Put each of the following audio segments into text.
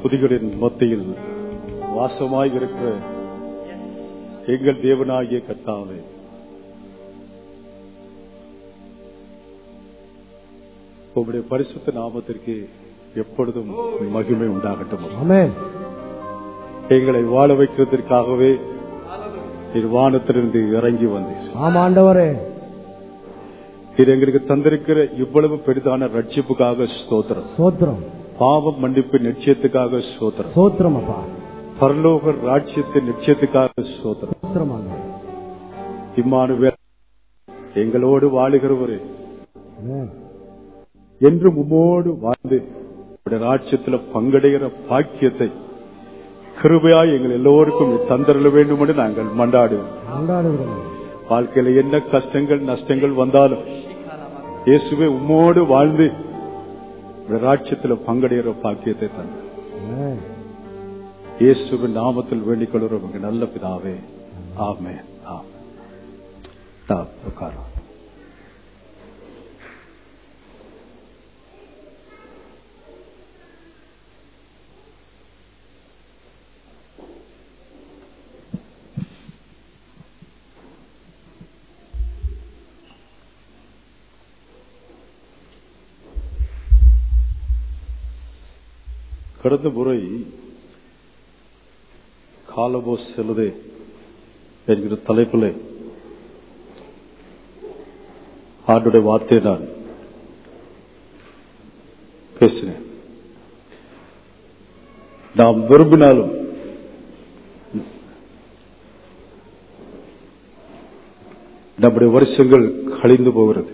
துதிகளின் மத்தியில் வாசமாய் இருக்கிற எங்கள் தேவனாகிய கர்த்தாவே உங்களுடைய பரிசுத்த நாமத்திற்கு எப்பொழுதும் மகிமை உண்டாகட்டும் ஆமென் எங்களை வாழ வைக்கிறதற்காகவே நீர் வானத்திலிருந்து இறங்கி வந்தீர் ஆமா ஆண்டவரே இது எங்களுக்கு தந்திருக்கிற இவ்வளவு பெரிதான ரட்சிப்புக்காக ஸ்தோத்திரம் சோத்திரம் பாவம் மன்னிப்பு நிச்சயத்துக்காக ஸ்தோத்திரம் சோத்திரம் அப்பா பரலோக ராட்சியத்தின் நிச்சயத்துக்காக ஸ்தோத்திரம் சோத்திரம் ஆண்டவரே. இம்மானுவேல் எங்களோடு வாழுகிறவரே ஆமென். என்றும் உம்மோடு வாழ்ந்து உடைய ராட்சியத்தில் பங்கடைகிற பாக்கியத்தை கிருபையாய் எங்கள் எல்லோருக்கும் தந்தரல வேண்டும் என்று நாங்கள் மண்டாடுவோம் கொண்டாடுகிறோம் வாழ்க்கையில என்ன கஷ்டங்கள் நஷ்டங்கள் வந்தாலும் இயேசுவே உம்மோடு வாழ்ந்து உடைய ராட்சியத்தில் பங்கடைகிற பாக்கியத்தை தந்த ஆமென். இயேசுவின் நாமத்தில் வேண்டிக் கொள்கிறோம் எங்கள் நல்ல பிதாவே ஆமே ஆமே உட்காரம் கடந்த முறை காலபோ செல்லுதே என்கிற தலைப்பில் ஆண்டுடைய வார்த்தையை நான் பேசினேன் நாம் விரும்பினாலும் நம்முடைய வருஷங்கள் கழிந்து போகிறது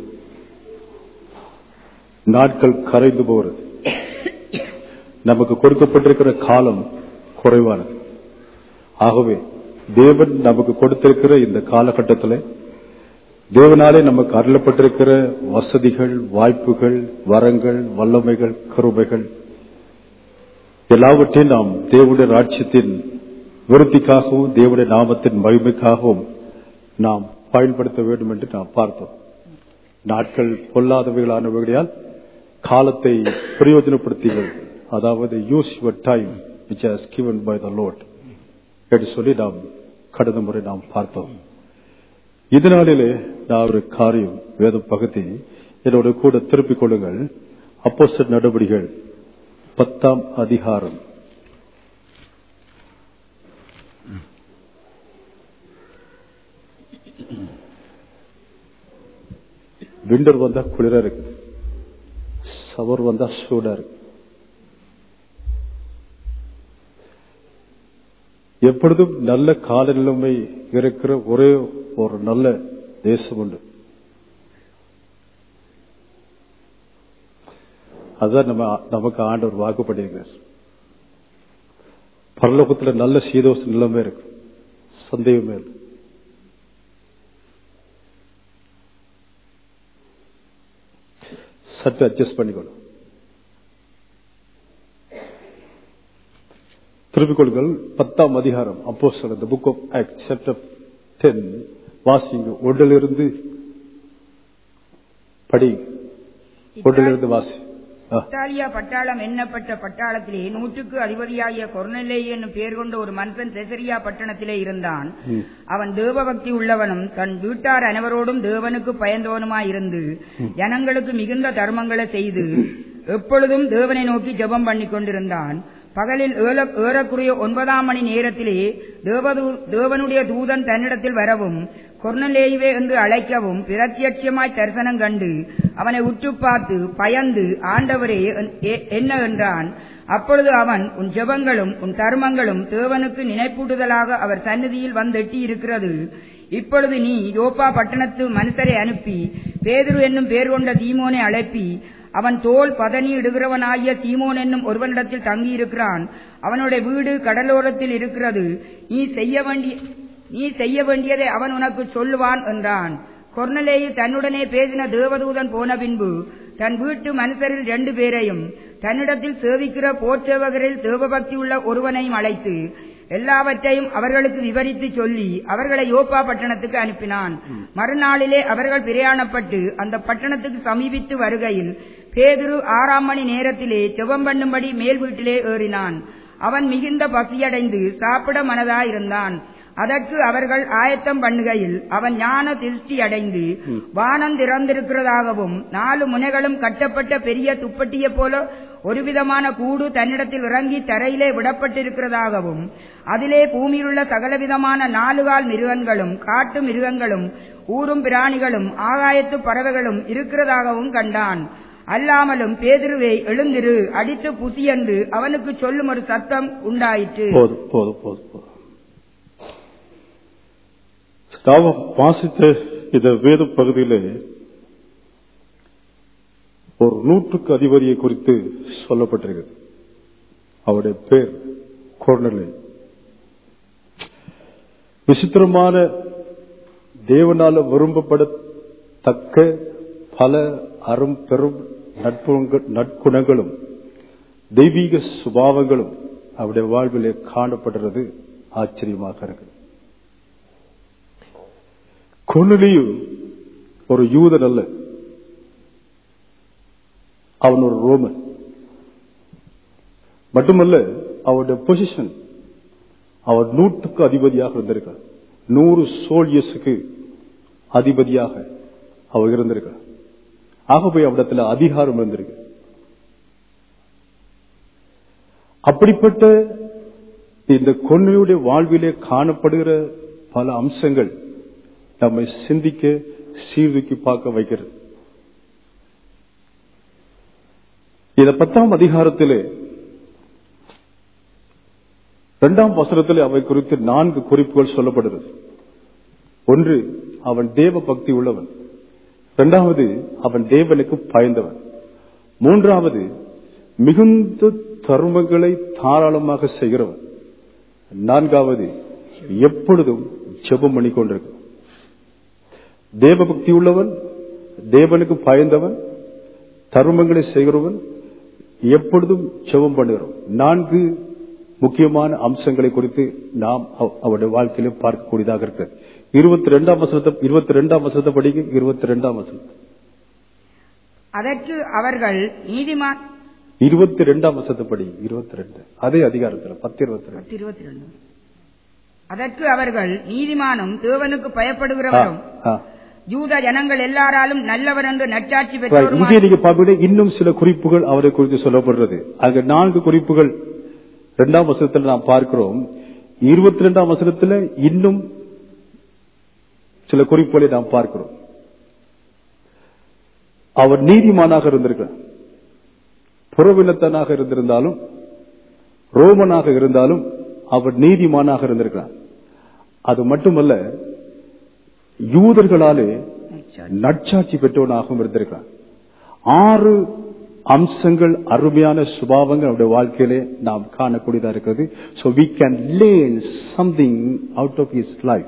நாட்கள் கரைந்து போகிறது நமக்கு கொடுக்கப்பட்டிருக்கிற காலம் குறைவானது ஆகவே தேவன் நமக்கு கொடுத்திருக்கிற இந்த காலகட்டத்தில் தேவனாலே நமக்கு அருளப்பட்டிருக்கிற வசதிகள் வாய்ப்புகள் வரங்கள் வல்லமைகள் கருமைகள் எல்லாவற்றையும் நாம் தேவனுடைய ராட்சியத்தின் விருத்திக்காகவும் தேவனுடைய நாமத்தின் மகிமைக்காகவும் நாம் பயன்படுத்த வேண்டும் என்று நாம் பார்த்தோம் நாட்கள் பொல்லாதவைகளானவைகளால் காலத்தை பிரயோஜனப்படுத்தீர்கள் அதாவது use your time which has given by the Lord என்று சொல்லி நாம் கடந்த முறை நாம் பார்த்தோம் இதனாலே நான் ஒரு காரியம் வேத பகுதி என்னோட கூட திருப்பிக் கொள்ளுங்கள் அப்போஸ்தலர் நடவடிகள் பத்தாம் அதிகாரம் விண்டர் வந்தா குளிரா இருக்கு சவர் வந்தா சூடா இருக்கு எப்பொழுதும் நல்ல காலநிலைமை இருக்கிற ஒரே ஒரு நல்ல தேசம் உண்டு அதுதான் நம்ம நமக்கு ஆண்டவர் வாக்குப்பட்டிருக்கிறார் பரலோகத்துல நல்ல சீதோஷ நிலைமை இருக்கு சந்தேகமே இல்லை சற்று அட்ஜஸ்ட் பண்ணிக்கணும் திருப்பிக் கொள்ளுங்கள் பத்தாம் அதிகாரம் அப்போ the book of Act chapter ten வாசிங்க ஒன்றிலிருந்து படி ஒன்றிலிருந்து வாசி ஆ. இத்தாலியா பட்டாளம் எண்ணப்பட்ட பட்டாளத்திலே நூற்றுக்கு அதிபதியாகிய கொர்னலே என்னும் பெயர் கொண்ட ஒரு மனுஷன் செசரியா பட்டணத்திலே இருந்தான் ம். அவன் தேவபக்தி உள்ளவனும் தன் வீட்டார் அனைவரோடும் தேவனுக்கு பயந்தவனுமாயிருந்து ஜனங்களுக்கு மிகுந்த தர்மங்களை செய்து எப்பொழுதும் தேவனை நோக்கி ஜெபம் பண்ணிக் கொண்டிருந்தான் பகலில் ஏல- ஏறக்குறைய ஒன்பதாம் மணி நேரத்திலே தேவதூ- தேவனுடைய தூதன் தன்னிடத்தில் வரவும் கொர்னலேயுவே என்று அழைக்கவும் பிரத்யட்சமாய் தரிசனம் கண்டு அவனை உற்று பார்த்து பயந்து ஆண்டவரே என்- எ- என்ன என்றான் அப்பொழுது அவன் உன் ஜெபங்களும் உன் தர்மங்களும் தேவனுக்கு நினைப்பூட்டுதலாக அவர் சந்நிதியில் வந்தெட்டி இருக்கிறது இப்பொழுது நீ யோப்பா பட்டணத்து மனுஷரை அனுப்பி பேதுரு என்னும் பேர் கொண்ட தீமோனை அழைப்பி அவன் தோல் பதனி இடுகிறவனாகிய தீமோன் என்னும் ஒருவனிடத்தில் தங்கியிருக்கிறான் அவனுடைய வீடு கடலோரத்தில் இருக்கிறது நீ செய்ய வேண்டிய நீ செய்ய வேண்டியதை அவன் உனக்கு சொல்லுவான் என்றான் கொர்னலேயு தன்னுடனே பேசின தேவதூதன் போன பின்பு தன் வீட்டு மனுஷரில் ரெண்டு பேரையும் தன்னிடத்தில் சேவிக்கிற போர்ச்சேவகரில் தேவபக்தி உள்ள ஒருவனையும் அழைத்து எல்லாவற்றையும் அவர்களுக்கு விவரித்து சொல்லி அவர்களை யோப்பா பட்டணத்துக்கு அனுப்பினான் மறுநாளிலே அவர்கள் பிரயாணப்பட்டு அந்த பட்டணத்துக்கு சமீபித்து வருகையில் பேதுரு ஆறாம் மணி நேரத்திலே ஜெபம் பண்ணும்படி மேல் வீட்டிலே ஏறினான் அவன் மிகுந்த பசியடைந்து சாப்பிட மனதாயிருந்தான் அதற்கு அவர்கள் ஆயத்தம் பண்ணுகையில் அவன் ஞான திருஷ்டி அடைந்து வானம் திறந்திருக்கிறதாகவும் நாலு முனைகளும் கட்டப்பட்ட பெரிய துப்பட்டியை போல ஒருவிதமான கூடு தன்னிடத்தில் இறங்கி தரையிலே விடப்பட்டிருக்கிறதாகவும் அதிலே பூமியிலுள்ள சகலவிதமான நாலுகால் மிருகங்களும் காட்டு மிருகங்களும் ஊரும் பிராணிகளும் ஆகாயத்து பறவைகளும் இருக்கிறதாகவும் கண்டான் அல்லாமலும் பேதுருவே எழுந்திரு அடித்து புசி என்று அவனுக்கு சொல்லும் ஒரு சத்தம் உண்டாயிற்று போதும் போதும் போதும் போதும் நாம் வாசித்த இந்த வேத பகுதியிலே ஒரு நூற்றுக்கு அதிபதியை குறித்து சொல்லப்பட்டிருக்கிறது அவருடைய பேர் கோர்னலே விசித்திரமான தேவனால விரும்பப்படத்தக்க பல அரும் பெரும் நட்புங்க- நற்குணங்களும் தெய்வீக சுபாவங்களும் அவருடைய வாழ்விலே காணப்படுறது ஆச்சரியமாக இருக்கு கொன்னிலியு ஒரு யூதன் அல்ல அவன் ஒரு ரோமன் மட்டுமல்ல அவருடைய பொசிஷன் அவர் நூற்றுக்கு அதிபதியாக இருந்திருக்கார் நூறு சோல்ஜர்ஸுக்கு அதிபதியாக அவர் இருந்திருக்கார் ஆகவே அவரிடத்துல அதிகாரம் இருந்திருக்கு அப்படிப்பட்ட இந்த கொன்னையுடைய வாழ்விலே காணப்படுகிற பல அம்சங்கள் நம்மை சிந்திக்க சீர்தூக்கி பார்க்க வைக்கிறது இந்த பத்தாம் அதிகாரத்திலே இரண்டாம் வசனத்திலே அவை குறித்து நான்கு குறிப்புகள் சொல்லப்படுகிறது ஒன்று அவன் தேவ பக்தி உள்ளவன் இரண்டாவது அவன் தேவனுக்கு பயந்தவன் மூன்றாவது மிகுந்த தர்மங்களை தாராளமாக செய்கிறவன் நான்காவது எப்பொழுதும் ஜெபம் பண்ணி கொண்டிருக்கும் தேவ பக்தி உள்ளவன் தேவனுக்கு பயந்தவன் தர்மங்களை செய்கிறவன் எப்பொழுதும் ஜெபம் பண்ணுகிறோம் நான்கு முக்கியமான அம்சங்களை குறித்து நாம் அவ- அவருடைய வாழ்க்கையில பார்க்கக்கூடியதாக இருக்கு இருபத்தி ரெண்டாம் வசனத்தை இருபத்தி ரெண்டாம் வசனத்தை படிக்க இருபத்தி ரெண்டாம் வசனம் அதற்கு அவர்கள் நீதிமான் இருபத்தி ரெண்டாம் வசனத்தை படி இருபத்தி ரெண்டு அதே அதிகாரத்துல பத்து இருபத்தி ரெண்டு இருபத்தி ரெண்டு அதற்கு அவர்கள் நீதிமானும் தேவனுக்கு பயப்படுகிறவரும் ஆ, ஆ. யூத ஜனங்கள் எல்லாராலும் நல்லவர் என்று நற்சாட்சி Right. பெற்றோரும் இங்கே நீங்க பார்க்கக்கூடிய இன்னும் சில குறிப்புகள் அவரை குறித்து சொல்லப்படுறது அங்க நான்கு குறிப்புகள் இரண்டாம் வசனத்தில் நாம் பார்க்கிறோம் இருபத்தி ரெண்டாம் வசனத்துல இன்னும் சில குறிப்புகளை நாம் பார்க்கிறோம் அவர் நீதிமானாக இருந்திருக்கிறார் புறவினத்தனாக இருந்திருந்தாலும் ரோமனாக இருந்தாலும் அவர் நீதிமானாக இருந்திருக்கிறார் அது மட்டுமல்ல யூதர்களாலே நற்சாட்சி பெற்றவனாகவும் இருந்திருக்கிறான் ஆறு அம்சங்கள் அருமையான சுபாவங்கள் அவருடைய வாழ்க்கையிலே நாம் காணக்கூடியதா இருக்கிறது so we can learn something out of his life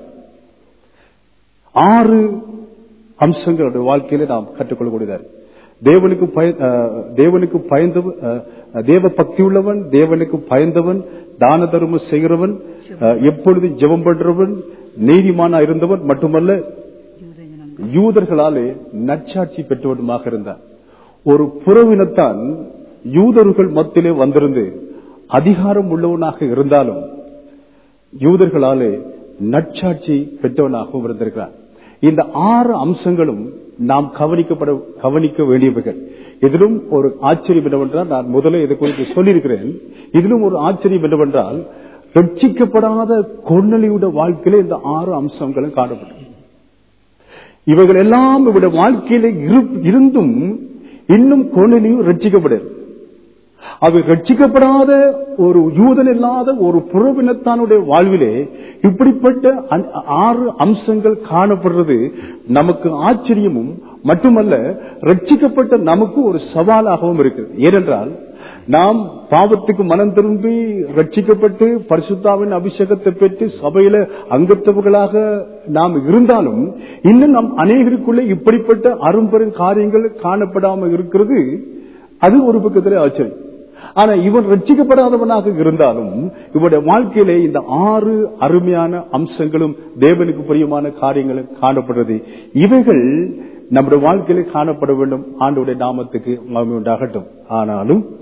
ஆறு அம்சங்கள் அவருடைய வாழ்க்கையிலே நாம் கற்றுக்கொள்ளக்கூடியதா இருக்கு தேவனுக்கு பய அஹ், தேவனுக்கு பயந்தவன் அஹ், தேவ பக்தி உள்ளவன் தேவனுக்கு பயந்தவன் தான தர்மம் செய்கிறவன் அஹ், எப்பொழுதும் ஜெபம் பண்றவன் நீதிமானா இருந்தவன் மட்டுமல்ல யூதர்களாலே நற்சாட்சி பெற்றவனுமாக இருந்தார் ஒரு புறவினத்தான் யூதர்கள் மத்தியிலே வந்திருந்து அதிகாரம் உள்ளவனாக இருந்தாலும் யூதர்களாலே நற்சாட்சி பெற்றவனாகவும் இருந்திருக்கிறார் இந்த ஆறு அம்சங்களும் நாம் கவனிக்கப்பட கவனிக்க வேண்டியவைகள் இதிலும் ஒரு ஆச்சரியம் என்னவென்றால் நான் முதல்ல இதை குறித்து சொல்லியிருக்கிறேன் இதிலும் ஒரு ஆச்சரியம் என்னவென்றால் ரட்சிக்கப்படாத கொன்னலியுடைய வாழ்க்கையில இந்த ஆறு அம்சங்களும் காணப்படும் இவைகள் எல்லாம் இவருடைய வாழ்க்கையில இரு- இருந்தும் இன்னும் கொன்னலியும் ரட்சிக்கப்படாது அவை ரட்சிக்கப்படாத ஒரு யூதன் இல்லாத ஒரு புறவினத்தானுடைய வாழ்விலே இப்படிப்பட்ட அந்- ஆறு அம்சங்கள் காணப்படுறது நமக்கு ஆச்சரியமும் மட்டுமல்ல ரட்சிக்கப்பட்ட நமக்கு ஒரு சவாலாகவும் இருக்கிறது ஏனென்றால் நாம் பாவத்துக்கு மனம் திரும்பி ரட்சிக்கப்பட்டு பரிசுத்தாவின் அபிஷேகத்தை பெற்று சபையில அங்கத்தவர்களாக நாம் இருந்தாலும் இன்னும் நம் அநேகருக்குள்ளே இப்படிப்பட்ட அரும்பெரும் காரியங்கள் காணப்படாமல் இருக்கிறது அது ஒரு பக்கத்திலே ஆச்சரியம் ஆனா இவன் ரட்சிக்கப்படாதவனாக இருந்தாலும் இவனுடைய வாழ்க்கையிலே இந்த ஆறு அருமையான அம்சங்களும் தேவனுக்கு பிரியமான காரியங்களும் காணப்படுறது இவைகள் நம்முடைய வாழ்க்கையிலே காணப்பட வேண்டும் ஆண்டவருடைய நாமத்துக்கு மகிமை உண்டாகட்டும் ஆனாலும்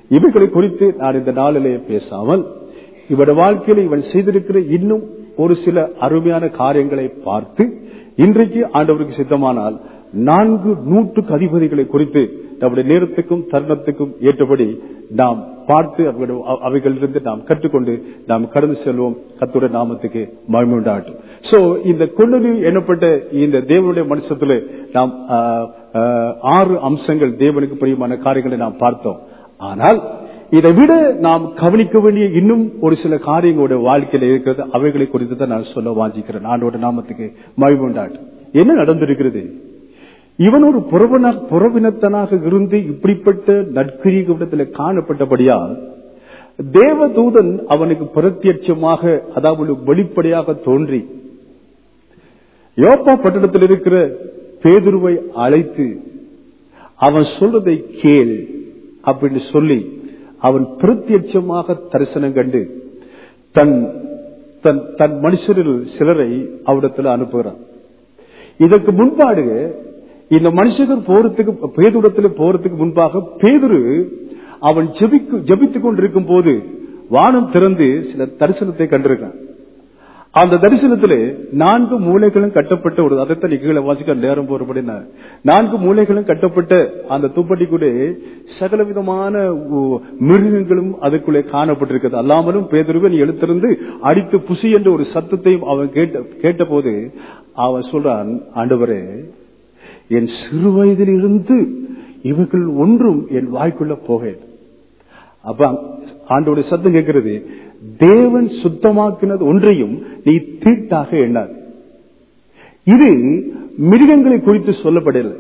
இவைகளை குறித்து நான் இந்த நாளிலே பேசாமல் இவட வாழ்க்கையில இவன் செய்திருக்கிற இன்னும் ஒரு சில அருமையான காரியங்களை பார்த்து இன்றைக்கு ஆண்டவருக்கு சித்தமானால் நான்கு நூற்றுக்கு அதிபதிகளை குறித்து நம்முடைய நேரத்துக்கும் தருணத்துக்கும் ஏற்றபடி நாம் பார்த்து அவர்களுடைய- அ- அவைகளிலிருந்து நாம் கற்றுக்கொண்டு நாம் கடந்து செல்வோம் கத்துடைய நாமத்துக்கு மகிமை உண்டாகட்டும் சோ இந்த கொள்ளு எனப்பட்ட இந்த தேவனுடைய மனுஷத்துல நாம் ஆ, ஆ, ஆறு அம்சங்கள் தேவனுக்கு பிரியமான காரியங்களை நாம் பார்த்தோம் ஆனால் இதை விட நாம் கவனிக்க வேண்டிய இன்னும் ஒரு சில காரியங்களுடைய வாழ்க்கையில இருக்கிறது அவைகளை குறித்து தான் நான் சொல்ல வாஞ்சிக்கிறேன் ஆண்டோட நாமத்துக்கு மகிமை உண்டாகட்டும் என்ன நடந்திருக்கிறது இவன் ஒரு புறவன புறவினத்தனாக இருந்து இப்படிப்பட்ட நற்கிரிகளிடத்தில் காணப்பட்டபடியால் தேவதூதன் அவனுக்கு பிரத்யட்சமாக அதாவது வெளிப்படையாக தோன்றி யோப்பா பட்டணத்தில் இருக்கிற பேதுருவை அழைத்து அவன் சொல்றதை கேள் அப்படின்னு சொல்லி அவன் பிரத்யட்சமாக தரிசனம் கண்டு தன் தன் தன் மனுஷரில் சிலரை அவிடத்தில் அனுப்புகிறான் இதற்கு முன்பாடு இந்த மனுஷகர் போறதுக்கு பேதுடத்தில் போறதுக்கு முன்பாக பேதுரு அவன் ஜெபிக்கு ஜெபித்துக் கொண்டிருக்கும் போது வானம் திறந்து சில தரிசனத்தை கண்டிருக்கான் அந்த தரிசனத்திலே நான்கு மூலைகளும் கட்டப்பட்ட ஒரு அதைத்தான் கீழே வாசிக்க நேரம் போறபடி நான்கு மூலைகளும் கட்டப்பட்ட அந்த துப்பட்டிக்குள்ளே சகல விதமான உ- மிருகங்களும் அதுக்குள்ளே காணப்பட்டிருக்கிறது அல்லாமலும் பேதருவன் எழுத்திருந்து அடித்து புசி என்ற ஒரு சத்தத்தையும் அவன் கேட்ட கேட்டபோது அவன் சொல்றான் ஆண்டவரே என் சிறு வயதில் இருந்து இவர்கள் ஒன்றும் என் வாய்க்குள்ள போகேன் அப்ப ஆண்டோட சத்தம் கேட்கிறது தேவன் சுத்தமாக்கினது ஒன்றையும் நீ தீட்டாக எண்ணாது இது மிருகங்களை குறித்து சொல்லப்படவில்லை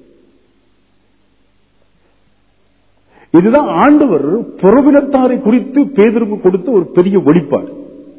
இதுதான் ஆண்டவர் புறவினத்தாரை குறித்து பேதருக்கு கொடுத்த ஒரு பெரிய வெளிப்பாடு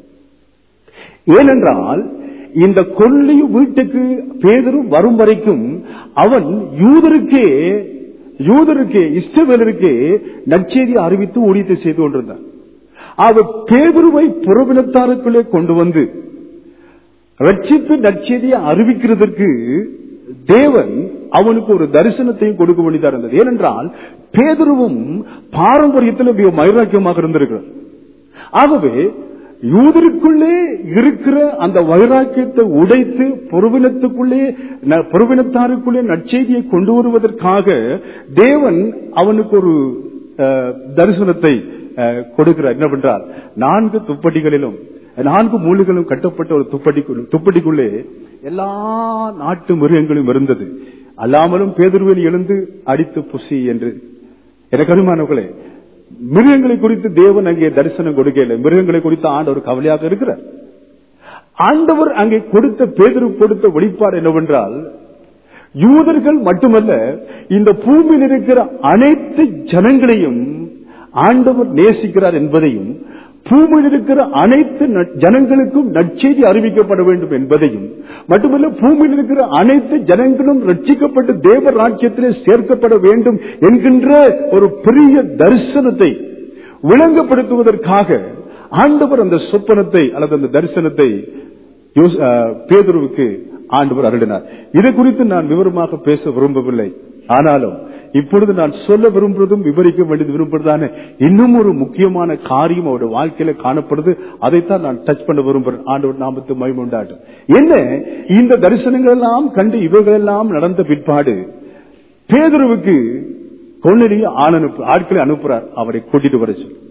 ஏனென்றால் இந்த கொள்ளை வீட்டுக்கு பேதரும் வரும் வரைக்கும் அவன் யூதருக்கே யூதருக்கே இஷ்டவேலருக்கே நற்செய்தி அறிவித்து ஊழியத்தை செய்து கொண்டிருந்தான் அவர் பேதுருவை புறவினத்தாருக்குள்ளே கொண்டு வந்து ரட்சிப்பு நற்செய்தியை அறிவிக்கிறதற்கு தேவன் அவனுக்கு ஒரு தரிசனத்தையும் கொடுக்க வேண்டியதா இருந்தது ஏனென்றால் பேதுருவும் பாரம்பரியத்தில் மிக வைராக்கியமாக இருந்திருக்கிறார் ஆகவே யூதருக்குள்ளே இருக்கிற அந்த வைராக்கியத்தை உடைத்து பொறுவினத்துக்குள்ளே ந- பொறுவினத்தாருக்குள்ளே நற்செய்தியை கொண்டு வருவதற்காக தேவன் அவனுக்கு ஒரு அஹ், தரிசனத்தை அஹ், கொடுக்கிறார் என்னவென்றால் நான்கு துப்பட்டிகளிலும் நான்கு மூலைகளும் கட்டப்பட்ட ஒரு துப்பட்டிக்குள் துப்பட்டிக்குள்ளே எல்லா நாட்டு மிருகங்களும் இருந்தது அல்லாமலும் பேதுருவில் எழுந்து அடித்து புசி என்று எனக்கு அருமானவர்களே மிருகங்களை குறித்து தேவன் அங்கே தரிசனம் கொடுக்கல மிருகங்களை குறித்து ஆண்டவர் கவலையாக இருக்கிறார் ஆண்டவர் அங்கே கொடுத்த பேதரு கொடுத்த வெளிப்பாடு என்னவென்றால் யூதர்கள் மட்டுமல்ல இந்த பூமியில் இருக்கிற அனைத்து ஜனங்களையும் ஆண்டவர் நேசிக்கிறார் என்பதையும் பூமியில் இருக்கிற அனைத்து ந- ஜனங்களுக்கும் நற்செய்தி அறிவிக்கப்பட வேண்டும் என்பதையும் மட்டுமல்ல பூமியில் இருக்கிற அனைத்து ஜனங்களும் ரட்சிக்கப்பட்டு தேவ ராஜ்யத்திலே சேர்க்கப்பட வேண்டும் என்கின்ற ஒரு பெரிய தரிசனத்தை விளங்கப்படுத்துவதற்காக ஆண்டவர் அந்த சொப்பனத்தை அல்லது அந்த தரிசனத்தை யோஸ்- அஹ், பேதுருவுக்கு ஆண்டவர் அருளினார் இது குறித்து நான் விவரமாக பேச விரும்பவில்லை ஆனாலும் இப்பொழுது நான் சொல்ல விரும்புவதும் விவரிக்க வேண்டியது விரும்புவதான இன்னும் ஒரு முக்கியமான காரியம் அவருடைய வாழ்க்கையில காணப்படுது அதைத்தான் நான் டச் பண்ண விரும்புகிறேன் ஆண்டவர் நாமத்து மகிமை உண்டாட்டும் என்ன இந்த தரிசனங்கள் எல்லாம் கண்டு இவைகளெல்லாம் நடந்த பிற்பாடு பேதுருவுக்கு கொன்னெறிய ஆள் அனுப்பு ஆட்களை அனுப்புறார் அவரை கூட்டிட்டு வர சொல்லி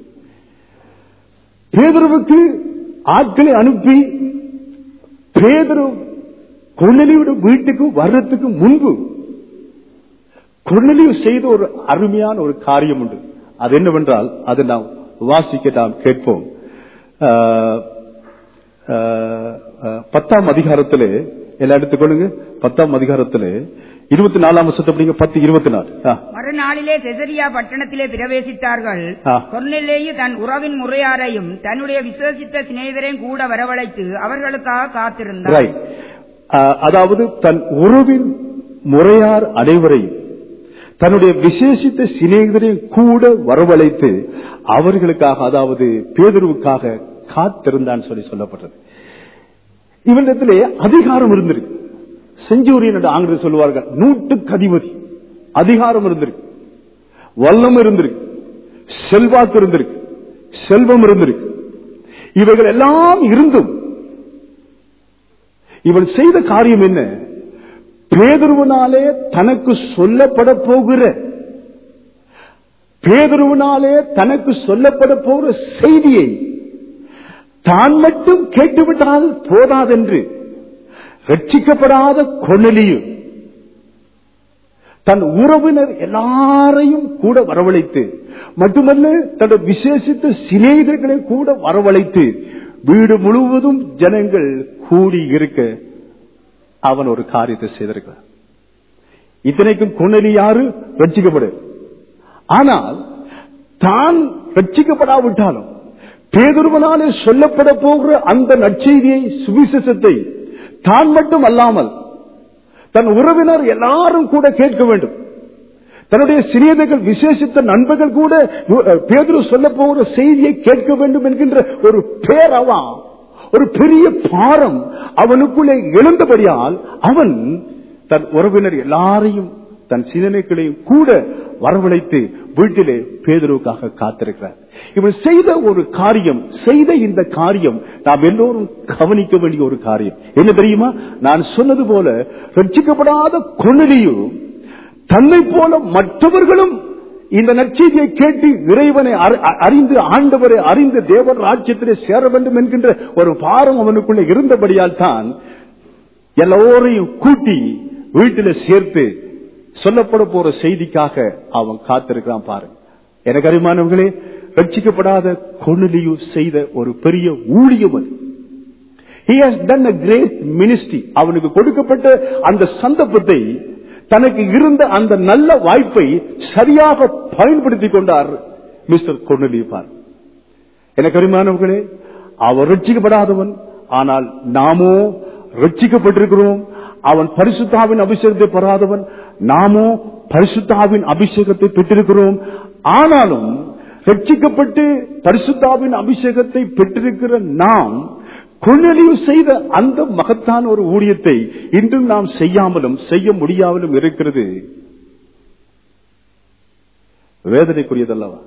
பேதுருவுக்கு ஆட்களை அனுப்பி பேதுரு கொன்னலியோட வீட்டுக்கு வர்றதுக்கு முன்பு கொன்னலியு செய்த ஒரு அருமையான ஒரு காரியம் உண்டு அது என்னவென்றால் அதை நாம் வாசிக்க நாம் கேட்போம் ஆஹ், ஆஹ், ஆஹ், பத்தாம் அதிகாரத்திலே எல்லாம் எடுத்துக்கொள்ளுங்க பத்தாம் அதிகாரத்திலே இருபத்தி நாலாம் வருஷத்தை அப்படிங்க பத்து இருபத்தி நாலு ஆ. மறுநாளிலே செசரியா பட்டணத்திலே பிரவேசித்தார்கள் ஆ. கொர்நெல்லேயு தன் உறவின் முறையாரையும் தன்னுடைய விசுவசித்த சிநேகிதரையும் கூட வரவழைத்து அவர்களுக்காக காத்திருந்தார் Right. ஆஹ், அதாவது தன் உறவின் முறையார் அனைவரையும் தன்னுடைய விசேஷித்த சிநேகிதரையும் கூட வரவழைத்து அவர்களுக்காக அதாவது பேதுருவுக்காக காத்திருந்தான் சொல்லி சொல்லப்பட்டது இவனிடத்திலே அதிகாரம் இருந்திருக்கு செஞ்சூரியன் என்று ஆங்கிலம் சொல்லுவார்கள் நூற்றுக்கு அதிபதி அதிகாரம் இருந்திருக்கு வல்லம் இருந்திருக்கு செல்வாக்கு இருந்திருக்கு செல்வம் இருந்திருக்கு இவைகள் எல்லாம் இருந்தும் இவன் செய்த காரியம் என்ன பேதுருவனாலே தனக்கு சொல்லப்பட போகிற பேதுருவனாலே தனக்கு சொல்லப்பட போகிற செய்தியை தான் மட்டும் கேட்டுவிட்டால் போதாதென்று ரட்சிக்கப்படாத கொணலியும் தன் உறவினர் எல்லாரையும் கூட வரவழைத்து மட்டுமல்ல தன்னுடைய விசேஷித்த சிநேகிதர்களை கூட வரவழைத்து வீடு முழுவதும் ஜனங்கள் கூடி இருக்க அவன் ஒரு காரியத்தை செய்திருக்கிறான் இத்தனைக்கும் கொன்னலி யாரு ரட்சிக்கப்படு ஆனால் தான் ரட்சிக்கப்படாவிட்டாலும் பேதுருவனாலே சொல்லப்பட போகிற அந்த நற்செய்தியை சுவிசேஷத்தை தான் மட்டும் அல்லாமல் தன் உறவினர் எல்லாரும் கூட கேட்க வேண்டும் தன்னுடைய சிறியதைகள் விசேஷித்த நண்பர்கள் கூட பேதுரு சொல்ல போகிற செய்தியை கேட்க வேண்டும் என்கின்ற ஒரு பேரவா ஒரு பெரிய பாரம் அவனுக்குள்ளே எழுந்தபடியால் அவன் தன் உறவினர் எல்லாரையும் தன் சிந்தனைகளையும் கூட வரவழைத்து வீட்டிலே பேதுருவுக்காக காத்திருக்கிறார் இவன் செய்த ஒரு காரியம் செய்த இந்த காரியம் நாம் எல்லோரும் கவனிக்க வேண்டிய ஒரு காரியம் என்ன தெரியுமா நான் சொன்னது போல ரட்சிக்கப்படாத கொள்ளலியும் தன்னை போல மற்றவர்களும் இந்த நற்செய்தியை கேட்டு இறைவனை அறிந்து ஆண்டவரை அறிந்து தேவர் ராஜ்யத்திலே சேர வேண்டும் என்கின்ற ஒரு பாரம் அவனுக்குள்ள இருந்தபடியால் தான் எல்லோரையும் கூட்டி வீட்டில சேர்த்து சொல்லப்பட போற செய்திக்காக அவன் காத்திருக்கிறான் பாருங்க எனக்கு அறிமானவர்களே ரட்சிக்கப்படாத கொன்னலியு செய்த ஒரு பெரிய ஊழியம் அது He has done a great ministry. அவனுக்கு கொடுக்கப்பட்ட அந்த சந்தர்ப்பத்தை தனக்கு இருந்த அந்த நல்ல வாய்ப்பை சரியாக பயன்படுத்திக் கொண்டார் மிஸ்டர் கொன்னலி பார் எனக்கு அறிமானவர்களே அவர் ரட்சிக்கப்படாதவன் ஆனால் நாமோ ரட்சிக்கப்பட்டிருக்கிறோம் அவன் பரிசுத்தாவின் அபிஷேகத்தை பெறாதவன் நாமோ பரிசுத்தாவின் அபிஷேகத்தை பெற்றிருக்கிறோம் ஆனாலும் ரட்சிக்கப்பட்டு பரிசுத்தாவின் அபிஷேகத்தை பெற்றிருக்கிற நாம் கொள்ளலிவு செய்த அந்த மகத்தான ஒரு ஊழியத்தை இன்றும் நாம் செய்யாமலும் செய்ய முடியாமலும் இருக்கிறது வேதனைக்குரியதல்லவா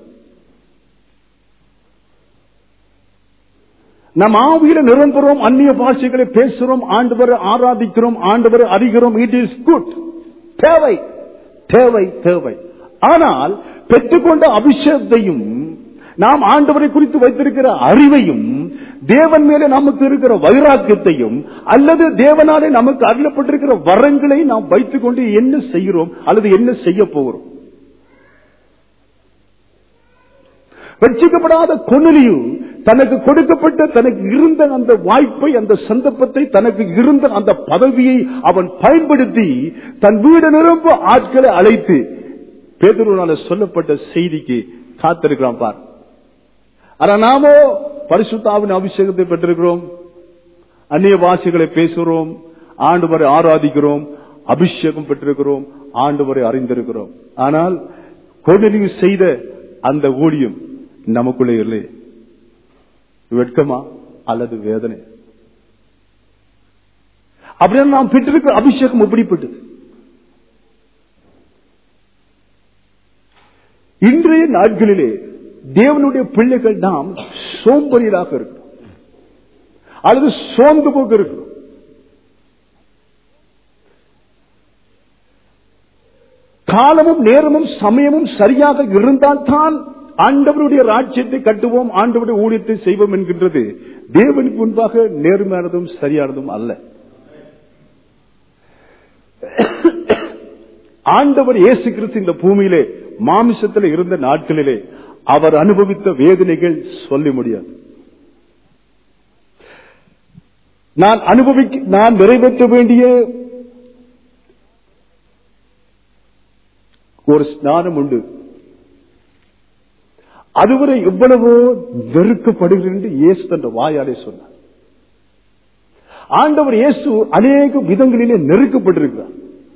நம் ஆவியில நிரம்புறோம் அந்நிய பாஷைகளை பேசுறோம் ஆண்டவரை ஆராதிக்கிறோம் ஆண்டவரை அறிகிறோம் இட் இஸ் குட் தேவை தேவை தேவை ஆனால் பெற்றுக்கொண்ட அபிஷேகத்தையும் நாம் ஆண்டவரை குறித்து வைத்திருக்கிற அறிவையும் தேவன் மேலே நமக்கு இருக்கிற வைராக்கியத்தையும் அல்லது தேவனாலே நமக்கு அருளப்பட்டிருக்கிற வரங்களை நாம் வைத்துக் கொண்டு என்ன செய்கிறோம் அல்லது என்ன செய்ய போகிறோம் ரட்சிக்கப்படாத கொன்னலியும் தனக்கு கொடுக்கப்பட்ட தனக்கு இருந்த அந்த வாய்ப்பை அந்த சந்தர்ப்பத்தை தனக்கு இருந்த அந்த பதவியை அவன் பயன்படுத்தி தன் வீடு நிரம்ப ஆட்களை அழைத்து பேதருனால சொல்லப்பட்ட செய்திக்கு காத்திருக்கிறான் பார் ஆனா நாமோ பரிசுத்தாவின் அபிஷேகத்தை பெற்றிருக்கிறோம் அந்நிய வாசிகளை பேசுகிறோம் ஆண்டு வரை ஆராதிக்கிறோம் அபிஷேகம் பெற்றிருக்கிறோம் ஆண்டு வரை அறிந்திருக்கிறோம் ஆனால் கொடலிவு செய்த அந்த ஊழியம் நமக்குள்ளே இல்லை வெட்கமா அல்லது வேதனை அப்படின்னா நாம் பெற்றிருக்கிற அபிஷேகம் எப்படிப்பட்டது இன்றைய நாட்களிலே தேவனுடைய பிள்ளைகள் நாம் சோம்பரியலாக இருக்கிறோம் அல்லது சோர்ந்து போக இருக்கிறோம் காலமும் நேரமும் சமயமும் சரியாக இருந்தால் தான் ஆண்டவருடைய ராஜ்யத்தை கட்டுவோம் ஆண்டவருடைய ஊழியத்தை செய்வோம் என்கின்றது தேவனுக்கு முன்பாக நேர்மையானதும் சரியானதும் அல்ல ஆண்டவர் இயேசு கிறிஸ்து இந்த பூமியிலே மாமிசத்தில் இருந்த நாட்களிலே அவர் அனுபவித்த வேதனைகள் சொல்ல முடியாது நான் அனுபவிக்க நான் நிறைவேற்ற வேண்டிய ஒரு ஸ்நானம் உண்டு அதுவரை எவ்வளவோ நெருக்கப்படுகிறேன் என்று இயேசு தன் வாயாலே சொன்னார் ஆண்டவர் இயேசு அநேக விதங்களிலே நெருக்கப்பட்டிருக்கிறார்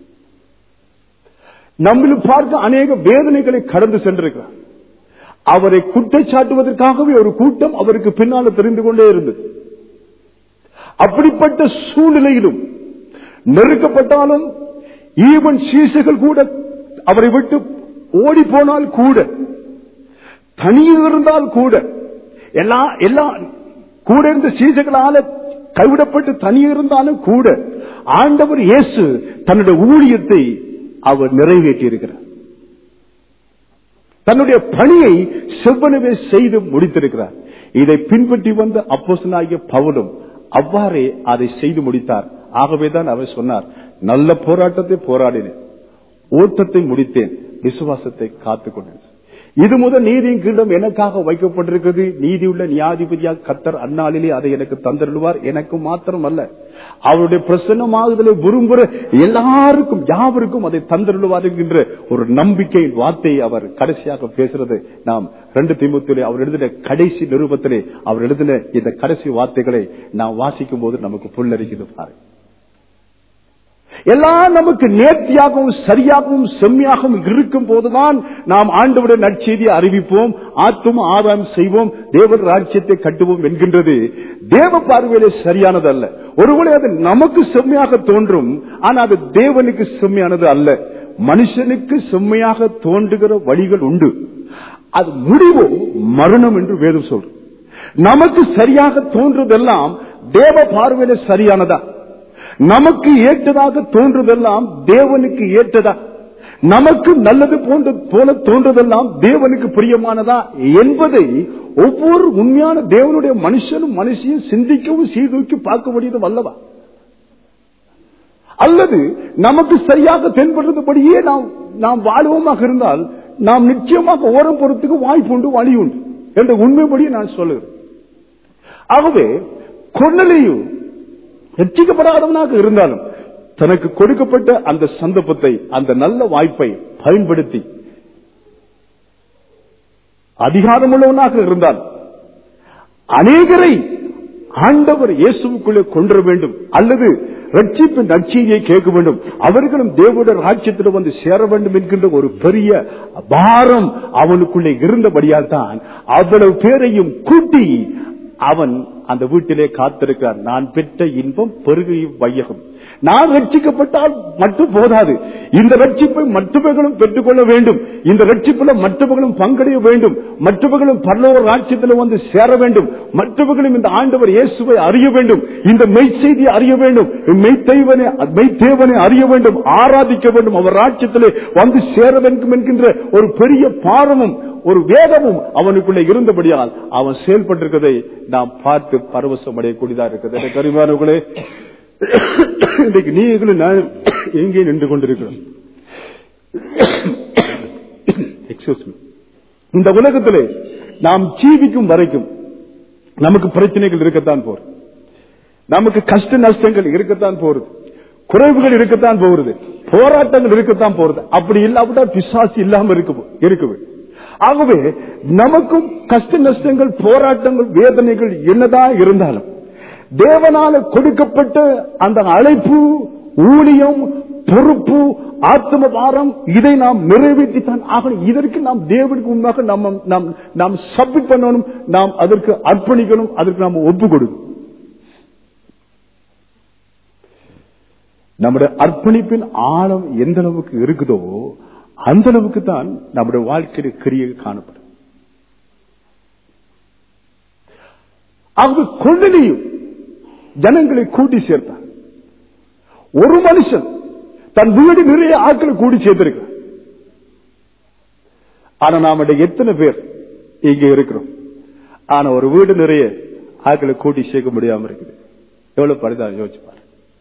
நம்மளும் பார்க்க அநேக வேதனைகளை கடந்து சென்றிருக்கிறார் அவரை குற்றச்சாட்டுவதற்காகவே ஒரு கூட்டம் அவருக்கு பின்னால தெரிந்து கொண்டே இருந்தது அப்படிப்பட்ட சூழ்நிலையிலும் நெருக்கப்பட்டாலும் ஈவன் சீசைகள் கூட அவரை விட்டு ஓடி போனால் கூட தனியே இருந்தால் கூட எல்லா எல்லா கூட இருந்த சீசர்களால கைவிடப்பட்டு தனியே இருந்தாலும் கூட ஆண்டவர் இயேசு தன்னுடைய ஊழியத்தை அவர் நிறைவேற்றி இருக்கிறார் தன்னுடைய பணியை செவ்வனவே செய்து முடித்திருக்கிறார் இதை பின்பற்றி வந்த அப்போசனாகிய பவுலும் அவ்வாறே அதை செய்து முடித்தார் ஆகவேதான் அவர் சொன்னார் நல்ல போராட்டத்தை போராடினேன் ஓட்டத்தை முடித்தேன் விசுவாசத்தை காத்துக் கொண்டேன் இது முதல் நீதியின் கீழம் எனக்காக வைக்கப்பட்டிருக்கிறது நீதியுள்ள நியாதிபதியாக கத்தர் அந்நாளிலே அதை எனக்கு தந்தருள்வார் எனக்கு மாத்திரம் அல்ல அவருடைய பிரசன்னமாகுதலை விரும்புகிற எல்லாருக்கும் யாவருக்கும் அதை தந்தருள்வார் என்கின்ற ஒரு நம்பிக்கையின் வார்த்தையை அவர் கடைசியாக பேசுறது நாம் ரெண்டு திமுத்திலே அவர் எழுதின கடைசி நிருபத்திலே அவர் எழுதின இந்த கடைசி வார்த்தைகளை நாம் வாசிக்கும் போது நமக்கு புல்லரிக்குது பாருங்க எல்லாம் நமக்கு நேர்த்தியாகவும் சரியாகவும் செம்மையாகவும் இருக்கும் போதுதான் நாம் ஆண்டவுடைய நற்செய்தியை அறிவிப்போம் ஆத்தும் ஆதாயம் செய்வோம் தேவன் ராஜ்யத்தை கட்டுவோம் என்கின்றது தேவ பார்வையிலே சரியானது அல்ல ஒருவேளை அது நமக்கு செம்மையாக தோன்றும் ஆனால் அது தேவனுக்கு செம்மையானது அல்ல மனுஷனுக்கு செம்மையாக தோன்றுகிற வழிகள் உண்டு அது முடிவோ மரணம் என்று வேதம் சொல்ற நமக்கு சரியாக தோன்றுவதெல்லாம் தேவ பார்வையில சரியானதா நமக்கு ஏற்றதாக தோன்றுவதெல்லாம் தேவனுக்கு ஏற்றதா நமக்கு நல்லது போன்ற போல தோன்றதெல்லாம் தேவனுக்கு பிரியமானதா என்பதை ஒவ்வொரு உண்மையான தேவனுடைய மனுஷனும் மனுஷியும் சிந்திக்கவும் சீர்தூக்கி பார்க்க முடியுதும் அல்லவா அல்லது நமக்கு சரியாக தென்படுறதுபடியே நாம் நாம் வாழ்வோமாக இருந்தால் நாம் நிச்சயமாக ஓரம் பொறுத்துக்கு வாய்ப்பு உண்டு வழி உண்டு என்ற உண்மைப்படியே நான் சொல்லுகிறேன் ஆகவே கொன்னலையும் ரட்சிக்கப்படாதவனாக இருந்தாலும் தனக்கு கொடுக்கப்பட்ட அந்த சந்தர்ப்பத்தை அந்த நல்ல வாய்ப்பை பயன்படுத்தி அதிகாரமுள்ளவனாக இருந்தால் அநேகரை ஆண்டவர் இயேசுக்குள்ளே கொண்டு வேண்டும் அல்லது ரட்சிப்பின் நற்செய்தியை கேட்க வேண்டும் அவர்களும் தேவனுடைய ராஜ்யத்தில் வந்து சேர வேண்டும் என்கின்ற ஒரு பெரிய பாரம் அவனுக்குள்ளே இருந்தபடியால் தான் அவ்வளவு பேரையும் கூட்டி அவன் அந்த வீட்டிலே காத்திருக்கிறார் நான் பெற்ற இன்பம் பெருகையும் வையகம் நான் ரட்சிக்கப்பட்டால் மட்டும் போதாது இந்த ரட்சிப்பை மற்றவர்களும் பெற்றுக்கொள்ள வேண்டும் இந்த ரட்சிப்புல மற்றவர்களும் பங்கடைய வேண்டும் மற்றவர்களும் பல்லவ ராட்சியத்தில் வந்து சேர வேண்டும் மற்றவர்களும் இந்த ஆண்டவர் இயேசுவை அறிய வேண்டும் இந்த மெய்ச்செய்தியை அறிய வேண்டும் மெய்தேவனை மெய்தேவனை அறிய வேண்டும் ஆராதிக்க வேண்டும் அவர் ராட்சியத்திலே வந்து சேர வேண்டும் என்கின்ற ஒரு பெரிய பாரமும் ஒரு வேதமும் அவனுக்குள்ளே இருந்தபடியால் அவன் செயல்பட்டிருக்கதை நாம் பார்த்து பரவசம் அடையக்கூடியதா இருக்குது கரிமானவர்களே இன்றைக்கு நீங்களும் நான் எங்கே நின்று கொண்டிருக்கிறோம் Excuse me. இந்த உலகத்திலே நாம் ஜீவிக்கும் வரைக்கும் நமக்கு பிரச்சனைகள் இருக்கத்தான் போறது நமக்கு கஷ்ட நஷ்டங்கள் இருக்கத்தான் போறது குறைவுகள் இருக்கத்தான் போகிறது போராட்டங்கள் இருக்கத்தான் போறது அப்படி இல்லாவிட்டால் பிசாசு இல்லாம இருக்கு இருக்குது ஆகவே நமக்கும் கஷ்ட நஷ்டங்கள் போராட்டங்கள் வேதனைகள் என்னதான் இருந்தாலும் தேவனால கொடுக்கப்பட்ட அந்த அழைப்பு ஊழியம் பொறுப்பு ஆத்ம பாரம் இதை நாம் நிறைவேற்றித்தான் ஆகணும் இதற்கு நாம் தேவனுக்கு முன்பாக நம்ம நாம் நாம் சப்மிட் பண்ணணும் நாம் அதற்கு அர்ப்பணிக்கணும் அதற்கு நாம் ஒப்பு கொடுக்கணும் நம்முடைய அர்ப்பணிப்பின் ஆழம் எந்த அளவுக்கு இருக்குதோ அந்த அளவுக்கு தான் நம்முடைய வாழ்க்கையில கிரியை காணப்படும் ஆகவே கொள்ளையும் ஜனங்களை கூட்டி சேர்த்தார் ஒரு மனுஷன் தன் வீடு நிறைய ஆட்களை கூடி சேர்த்திருக்க ஆனா நாம எத்தனை பேர் இங்க இருக்கிறோம் ஆனா ஒரு வீடு நிறைய ஆட்களை கூட்டி சேர்க்க முடியாம இருக்குது எவ்வளவு பரிதாபம் யோசிப்பார்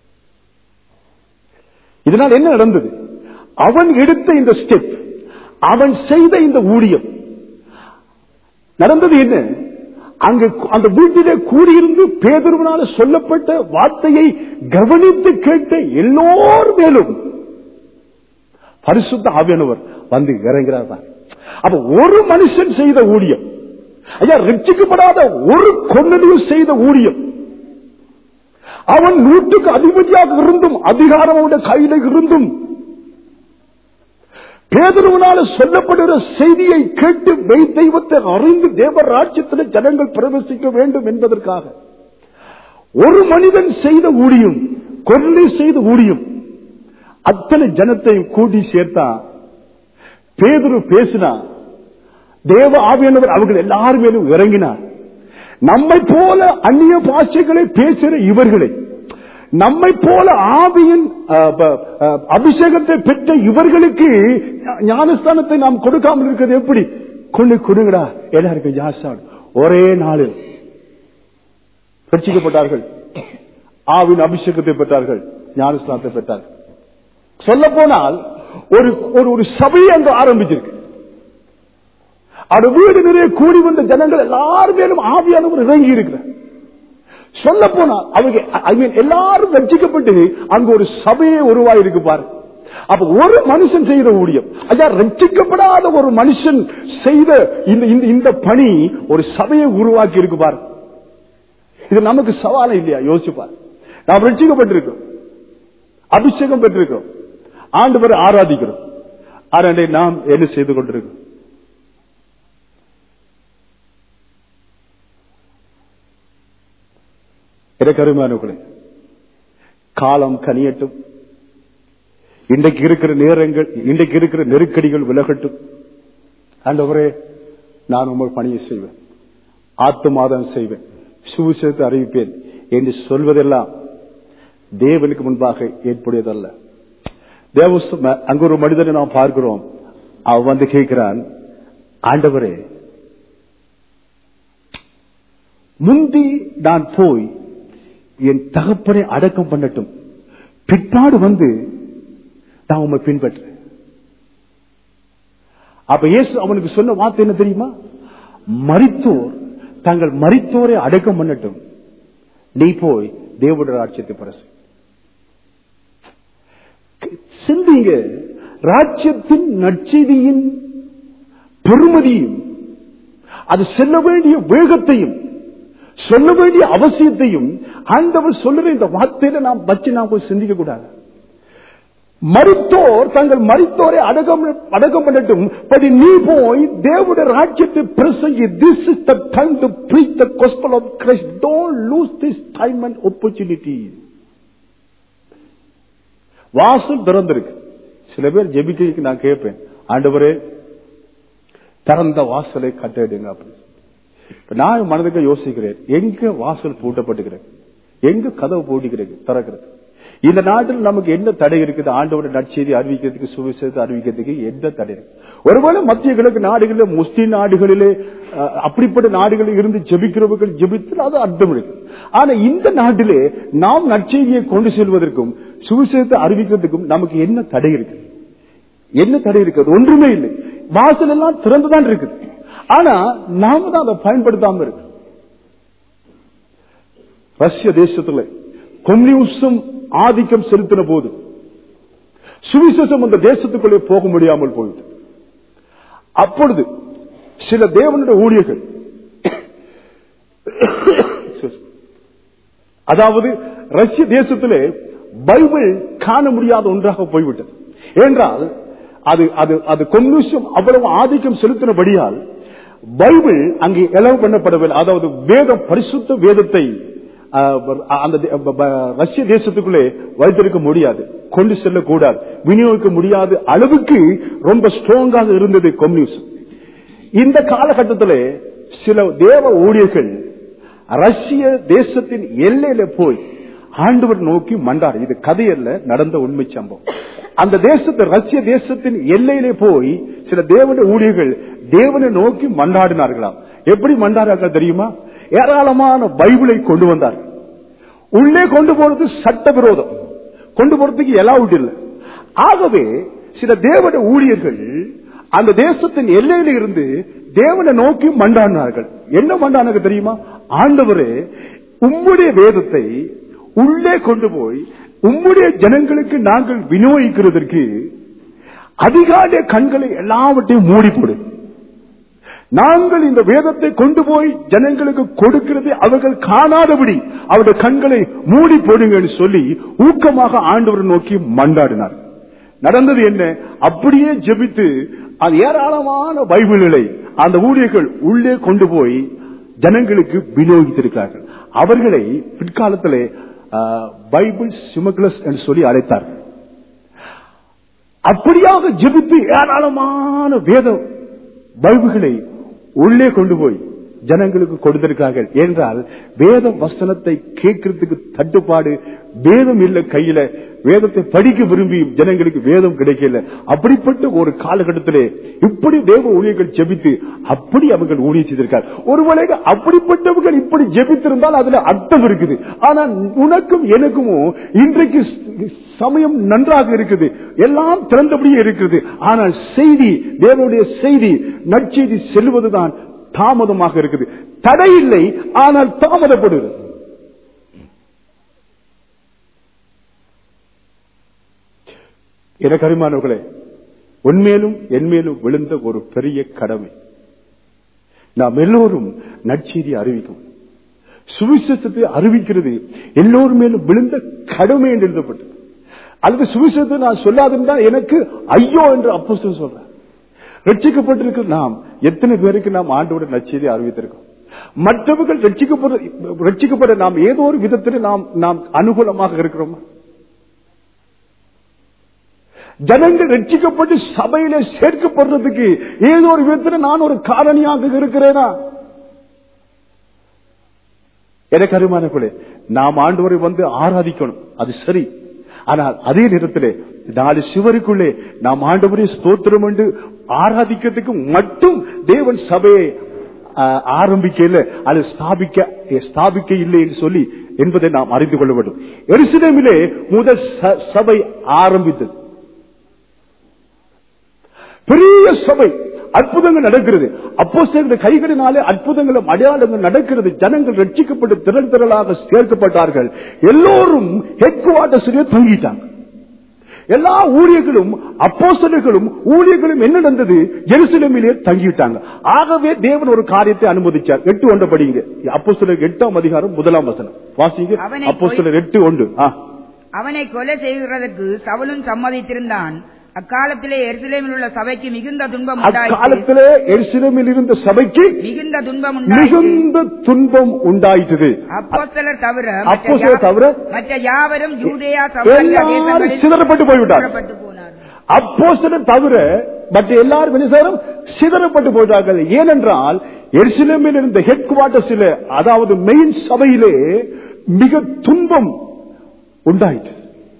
இதனால் என்ன நடந்தது அவன் எடுத்த இந்த ஸ்டெப் அவன் செய்த இந்த ஊழியம் நடந்தது என்ன அங்கு அந்த வீட்டிலே கூடியிருந்து பேதருவனால சொல்லப்பட்ட வார்த்தையை கவனித்து கேட்ட எல்லோர் மேலும் பரிசுத்த ஆவியானவர் வந்து இறங்கிறார் தான் அப்ப ஒரு மனுஷன் செய்த ஊழியம் ஐயா ரட்சிக்கப்படாத ஒரு கொன்னனையும் செய்த ஊழியம் அவன் நூற்றுக்கு அதிபதியாக இருந்தும் அதிகாரம் அவனுடைய கையில இருந்தும் பேதருவனால சொல்லப்படுகிற செய்தியை கேட்டு மெய் தெய்வத்தை அறிந்து தேவ ராஜ்யத்தில் ஜனங்கள் பிரவேசிக்க வேண்டும் என்பதற்காக ஒரு மனிதன் செய்த ஊழியம் கொள்ளை செய்த ஊழியம் அத்தனை ஜனத்தையும் கூட்டி சேர்த்தா பேதுரு பேசினா தேவ ஆவியானவர் அவர்கள் எல்லாரும் மேலும் இறங்கினார் நம்மை போல அந்நிய பாஷைகளை பேசுகிற இவர்களை நம்மை போல ஆவியின் அஹ், ப- அஹ், அபிஷேகத்தை பெற்ற இவர்களுக்கு ஞானஸ்தானத்தை நாம் கொடுக்காமல் இருக்கிறது எப்படி கொண்டு கொடுங்கடா எல்லாருக்கும் ஜாஸ்தான் ஒரே நாளில் ரட்சிக்கப்பட்டார்கள் ஆவின் அபிஷேகத்தை பெற்றார்கள் ஞானஸ்தானத்தை பெற்றார்கள் சொல்ல போனால் ஒரு ஒரு ஒரு சபை அங்கு ஆரம்பிச்சிருக்கு அது வீடு நிறைய கூடி வந்த ஜனங்கள் எல்லாரும் மேலும் ஆவியானவர் இறங்கி இருக்கிறார் சொல்ல போனா அவங்க ஐ மீன் எல்லாரும் ரட்சிக்கப்பட்டு அங்க ஒரு சபையே உருவாயிருக்கு பாரு அப்ப ஒரு மனுஷன் செய்த ஊழியம் ஐயா ரட்சிக்கப்படாத ஒரு மனுஷன் செய்த இந்த இந்த- இந்த பணி ஒரு சபையை உருவாக்கி இருக்கு பாரு இது நமக்கு சவாலம் இல்லையா யோசிச்சு பாரு நாம் ரட்சிக்கப்பட்டிருக்கோம் அபிஷேகம் பெற்றிருக்கிறோம் ஆண்டவரை ஆராதிக்கிறோம் ஆனால் நாம் என்ன செய்து கொண்டிருக்கிறோம் எனக்கு அருமையானவர்களே காலம் கனியட்டும் இன்றைக்கு இருக்கிற நேரங்கள் இன்றைக்கு இருக்கிற நெருக்கடிகள் விலகட்டும் ஆண்டவரே நான் உங்கள் பணியை செய்வேன் ஆத்துமாதம் செய்வேன் சுவிசேஷத்தை அறிவிப்பேன் என்று சொல்வதெல்லாம் தேவனுக்கு முன்பாக ஏற்புடையதல்ல தேவ அங்க ஒரு மனிதனை நாம் பார்க்கிறோம் அவன் வந்து கேட்கிறான் ஆண்டவரே முந்தி நான் போய் என் தகப்பனை அடக்கம் பண்ணட்டும் பிற்பாடு வந்து நான் உண்மை பின்பற்றேன் அப்ப இயேசு அவனுக்கு சொன்ன வார்த்தை என்ன தெரியுமா மரித்தோர் தங்கள் மரித்தோரை அடக்கம் பண்ணட்டும் நீ போய் தேவனுடைய ராட்சியத்தை பரசு சிந்திங்க ராஜ்யத்தின் நற்செய்தியின் பெருமதியும் அது செல்ல வேண்டிய வேகத்தையும் சொல்ல வேண்டிய அவசியத்தையும் ஆண்டவர் சொல்லுற இந்த வார்த்தையில நாம் வச்சு நாம் போய் சிந்திக்க கூடாது மருத்தோர் தங்கள் மருத்தோரை அடகம் அடக்கம் பண்ணட்டும் படி நீ போய் தேவனுடைய ராஜ்யத்தை பிரசங்கி this is the time to preach the gospel of Christ don't lose this time and opportunity வாசல் திறந்திருக்கு சில பேர் ஜெபிக்க நான் கேட்பேன் ஆண்டவரே திறந்த வாசலை கட்டிடுங்க அப்படின்னு இப்ப நான் மனதுக்கு யோசிக்கிறேன் எங்க வாசல் பூட்டப்பட்டுக்கிறேன் எங்க கதவு பூட்டிக்கிறது திறக்கிறது இந்த நாட்டில் நமக்கு என்ன தடை இருக்குது ஆண்டோட நற்செய்தி அறிவிக்கிறதுக்கு சுவிசேஷத்தை அறிவிக்கிறதுக்கு என்ன தடை இருக்கு ஒருவேளை மத்திய கிழக்கு நாடுகளில் முஸ்லிம் நாடுகளிலே அஹ், அப்படிப்பட்ட நாடுகளில் இருந்து ஜெபிக்கிறவர்கள் ஜெபித்து அது அர்த்தம் இருக்கு ஆனா இந்த நாட்டிலே நாம் நற்செய்தியை கொண்டு செல்வதற்கும் சுவிசேஷத்தை அறிவிக்கிறதுக்கும் நமக்கு என்ன தடை இருக்கு என்ன தடை இருக்குது ஒன்றுமே இல்லை வாசல் எல்லாம் திறந்துதான் இருக்குது ஆனா நாம தான் அதை பயன்படுத்தாம இருக்கு ரஷ்ய தேசத்துல கம்யூனிசம் ஆதிக்கம் செலுத்தின போது சுவிசேஷம் அந்த தேசத்துக்குள்ளே போக முடியாமல் போயிட்டு அப்பொழுது சில தேவனுடைய ஊழியர்கள் அதாவது ரஷ்ய தேசத்திலே பைபிள் காண முடியாத ஒன்றாக போய்விட்டது என்றால் அது அது அது கம்யூனிசம் அவ்வளவு ஆதிக்கம் செலுத்தினபடியால் பைபிள் அங்கே எலவு பண்ணப்படவில்லை அதாவது வேதம் பரிசுத்த வேதத்தை அஹ், அந்த தே- ப- ப- ரஷ்ய தேசத்துக்குள்ளே வைத்திருக்க முடியாது கொண்டு செல்லக்கூடாது விநியோகிக்க முடியாத அளவுக்கு ரொம்ப ஸ்ட்ராங்காக இருந்தது கம்யூனிசம் இந்த காலகட்டத்தில் சில தேவ ஊழியர்கள் ரஷ்ய தேசத்தின் எல்லையில போய் ஆண்டவர் நோக்கி மண்டார் இது கதையல்ல நடந்த உண்மை சம்பவம் அந்த தேசத்தை ரஷ்ய தேசத்தின் எல்லையிலே போய் சில தேவனுடைய ஊழியர்கள் தேவனை நோக்கி மண்டாடினார்களாம் எப்படி மண்டாடுறார்கள் தெரியுமா ஏராளமான பைபிளை கொண்டு வந்தார்கள் உள்ளே கொண்டு போறது சட்ட விரோதம் கொண்டு போறதுக்கு எலாவுட் இல்லை ஆகவே சில தேவனுடைய ஊழியர்கள் அந்த தேசத்தின் எல்லையில இருந்து தேவனை நோக்கி மண்டாடினார்கள் என்ன மண்டானாங்க தெரியுமா ஆண்டவரே உம்முடைய வேதத்தை உள்ளே கொண்டு போய் உம்முடைய ஜனங்களுக்கு நாங்கள் விநியோகிக்கிறதற்கு அதிகாரிய கண்களை எல்லாவற்றையும் மூடி போடு நாங்கள் இந்த வேதத்தை கொண்டு போய் ஜனங்களுக்கு கொடுக்கிறது அவர்கள் காணாதபடி அவருடைய கண்களை மூடி போடுங்கன்னு சொல்லி ஊக்கமாக ஆண்டவர் நோக்கி மண்டாடினார் நடந்தது என்ன அப்படியே ஜெபித்து அது ஏராளமான பைபிள்களை அந்த ஊழியர்கள் உள்ளே கொண்டு போய் ஜனங்களுக்கு விநியோகித்திருக்கிறார்கள் அவர்களை பிற்காலத்திலே ஆஹ், பைபிள் சிமக்லஸ் என்று சொல்லி அழைத்தார்கள் அப்படியாக ஜெபித்து ஏராளமான வேத பைபிள்களை உள்ளே கொண்டு போய் ஜனங்களுக்கு கொடுத்திருக்கார்கள் என்றால் வேத வசனத்தை கேட்கறதுக்கு தட்டுப்பாடு வேதம் இல்ல கையில வேதத்தை படிக்க விரும்பி ஜனங்களுக்கு வேதம் கிடைக்கல அப்படிப்பட்ட ஒரு காலகட்டத்திலே இப்படி தேவ ஊழியர்கள் ஜெபித்து அப்படி அவர்கள் ஊழிய செய்திருக்கார் ஒருவேளை அப்படிப்பட்டவர்கள் இப்படி ஜெபித்திருந்தால் அதுல அர்த்தம் இருக்குது ஆனா உனக்கும் எனக்கும் இன்றைக்கு சமயம் நன்றாக இருக்குது எல்லாம் திறந்தபடியே இருக்குது ஆனால் செய்தி தேவனுடைய செய்தி நற்செய்தி செல்வதுதான் தாமதமாக இருக்குது தடை இல்லை ஆனால் தாமதப்படுகிறது எனக்கு அருமானவர்களே உன்மேலும் என்மேலும் விழுந்த ஒரு பெரிய கடமை நாம் எல்லோரும் நற்செய்தி அறிவிக்கும் சுவிசேஷத்தை அறிவிக்கிறது எல்லோரும் மேலும் விழுந்த கடமை என்று எழுதப்பட்டது அல்லது சுவிசேஷத்தை நான் சொல்லாதிருந்தால் எனக்கு ஐயோ என்று அப்போ சொல்றேன் ரட்சிக்கப்பட்டிருக்கிற நாம் எத்தனை பேருக்கு நாம் ஆண்டோட நச்செய்தி அறிவித்திருக்கோம் மற்றவர்கள் ரட்சிக்கப்பட ரட்சிக்கப்பட நாம் ஏதோ ஒரு விதத்தில் நாம் நாம் அனுகூலமாக இருக்கிறோமா ஜனங்கள் ரட்சிக்கப்பட்டு சபையில சேர்க்கப்படுறதுக்கு ஏதோ ஒரு விதத்தில் நான் ஒரு காரணியாக இருக்கிறேனா எனக்கு அருமானக்குள்ளே நாம் ஆண்டவரை வந்து ஆராதிக்கணும் அது சரி ஆனால் அதே நேரத்திலே நாலு சிவருக்குள்ளே நாம் ஆண்டவரை ஸ்தோத்திரம் என்று ஆராதிக்கிறதுக்கு மட்டும் தேவன் சபையை ஆரம்பிக்க இல்லை அது ஸ்தாபிக்க ஸ்தாபிக்க இல்லை என்று சொல்லி என்பதை நாம் அறிந்து கொள்ள வேண்டும் எருசலேமிலே முதல் சபை ஆரம்பித்தது பெரிய சபை அற்புதங்கள் நடக்கிறது அப்போ சேர்ந்த கைகளினாலே அற்புதங்களும் அடையாளங்கள் நடக்கிறது ஜனங்கள் ரட்சிக்கப்பட்டு திரள் திரளாக சேர்க்கப்பட்டார்கள் எல்லோரும் ஹெட் குவார்டர்ஸிலே தங்கிட்டாங்க எல்லா ஊழியர்களும் அப்போசலர்களும் ஊழியர்களும் என்ன நடந்தது எருசலேமிலே தங்கிவிட்டாங்க ஆகவே தேவன் ஒரு காரியத்தை அனுமதிச்சார் எட்டு ஒன்று படிங்க அப்போ எட்டாம் அதிகாரம் முதலாம் வசனம் வாசிங்க அவனை அப்போ எட்டு ஒன்று ஆ. அவனை கொலை செய்கிறதற்கு சவுலும் சம்மதித்திருந்தான் அக்காலத்திலே எருசலேமில் உள்ள சபைக்கு மிகுந்த துன்பம் உண்டாயிற்று அக்காலத்திலே எருசலேமில் இருந்த சபைக்கு மிகுந்த துன்பம் உண்டாயிற்று மிகுந்த துன்பம் உண்டாயிற்று அப்போஸ்தலர் தவிர மற்ற அப்போஸ்தலர் யா- தவிர மற்ற யாவரும் யூதேயா சமரிய எல்லாரும் தேசங்களில் சிதறப்பட்டு போய்விட்டார் சிதறப்பட்டு போனார்கள் அப்போஸ்தலர் தவிர மற்ற எல்லாரும் என்ன செய்யணும்? சிதறப்பட்டு போயிட்டார்கள் ஏனென்றால் எருசலேமில் இருந்த ஹெட் குவார்டர்ஸில் அதாவது மெயின் சபையிலே மிக துன்பம் உண்டாயிற்று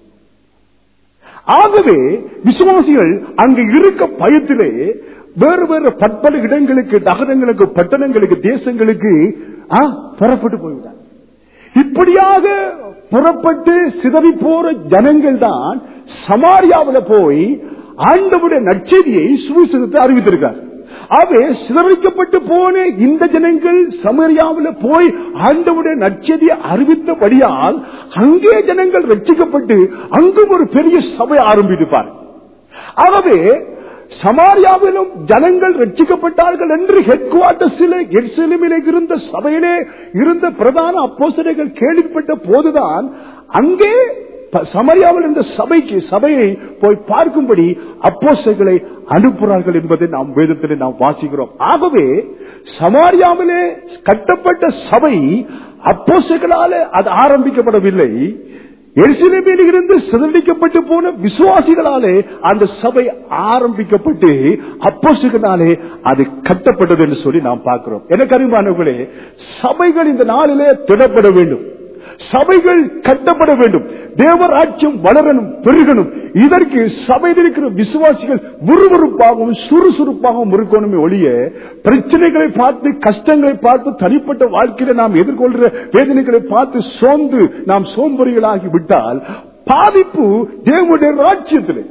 ஆகவே விசுவாசிகள் அங்கு இருக்க பயத்திலே வேறு வேறு பற்பல இடங்களுக்கு நகரங்களுக்கு பட்டணங்களுக்கு தேசங்களுக்கு ஆ, புறப்பட்டு போய்விட்டார் இப்படியாக புறப்பட்டு சிதறி போற ஜனங்கள் தான் சமாரியாவில் போய் ஆண்டவுடைய நற்செய்தியை சுவிசேஷத்தை அறிவித்திருக்கார் ஆகவே சிதறிக்கப்பட்டு போன இந்த ஜனங்கள் சமரியாவில் போய் ஆண்டவுடைய நற்செய்தியை அறிவித்தபடியால் அங்கே ஜனங்கள் ரட்சிக்கப்பட்டு அங்கும் ஒரு பெரிய சபை ஆரம்பிப்பார் ஆகவே சமாரியாவிலும் ஜனங்கள் ரட்சிக்கப்பட்டார்கள் என்று ஹெட் குவார்டர்ஸிலே எருசலேமிலே இருந்த சபையிலே இருந்த பிரதான அப்போஸ்தலர்கள் கேள்விப்பட்ட போதுதான் அங்கே ப- சமரியாவில் இருந்த சபைக்கு சபையை போய் பார்க்கும்படி அப்போஸ்தலர்களை அனுப்புகிறார்கள் என்பதை நாம் வேதத்திலே நாம் வாசிக்கிறோம் ஆகவே சமாரியாவிலே கட்டப்பட்ட சபை அப்போஸ்தலர்களாலே அது ஆரம்பிக்கப்படவில்லை எருசலேமில் இருந்து சிதறடிக்கப்பட்டு போன விசுவாசிகளாலே அந்த சபை ஆரம்பிக்கப்பட்டு அப்போசுகளாலே அது கட்டப்பட்டது என்று சொல்லி நாம் பார்க்கிறோம் எனக்கு அறிவானவர்களே சபைகள் இந்த நாளிலே திடப்பட வேண்டும் சபைகள் கட்டப்பட வேண்டும் தேவராட்சியம் வளரணும் பெருகணும் இதற்கு சபையில் இருக்கிற விசுவாசிகள் விறுவிறுப்பாகவும் சுறுசுறுப்பாகவும் இருக்கணுமே ஒழிய பிரச்சனைகளை பார்த்து கஷ்டங்களை பார்த்து தனிப்பட்ட வாழ்க்கையில நாம் எதிர்கொள்கிற வேதனைகளை பார்த்து சோர்ந்து நாம் சோம்பறிகளாகி விட்டால் பாதிப்பு தேவனுடைய ராட்சியத்திலே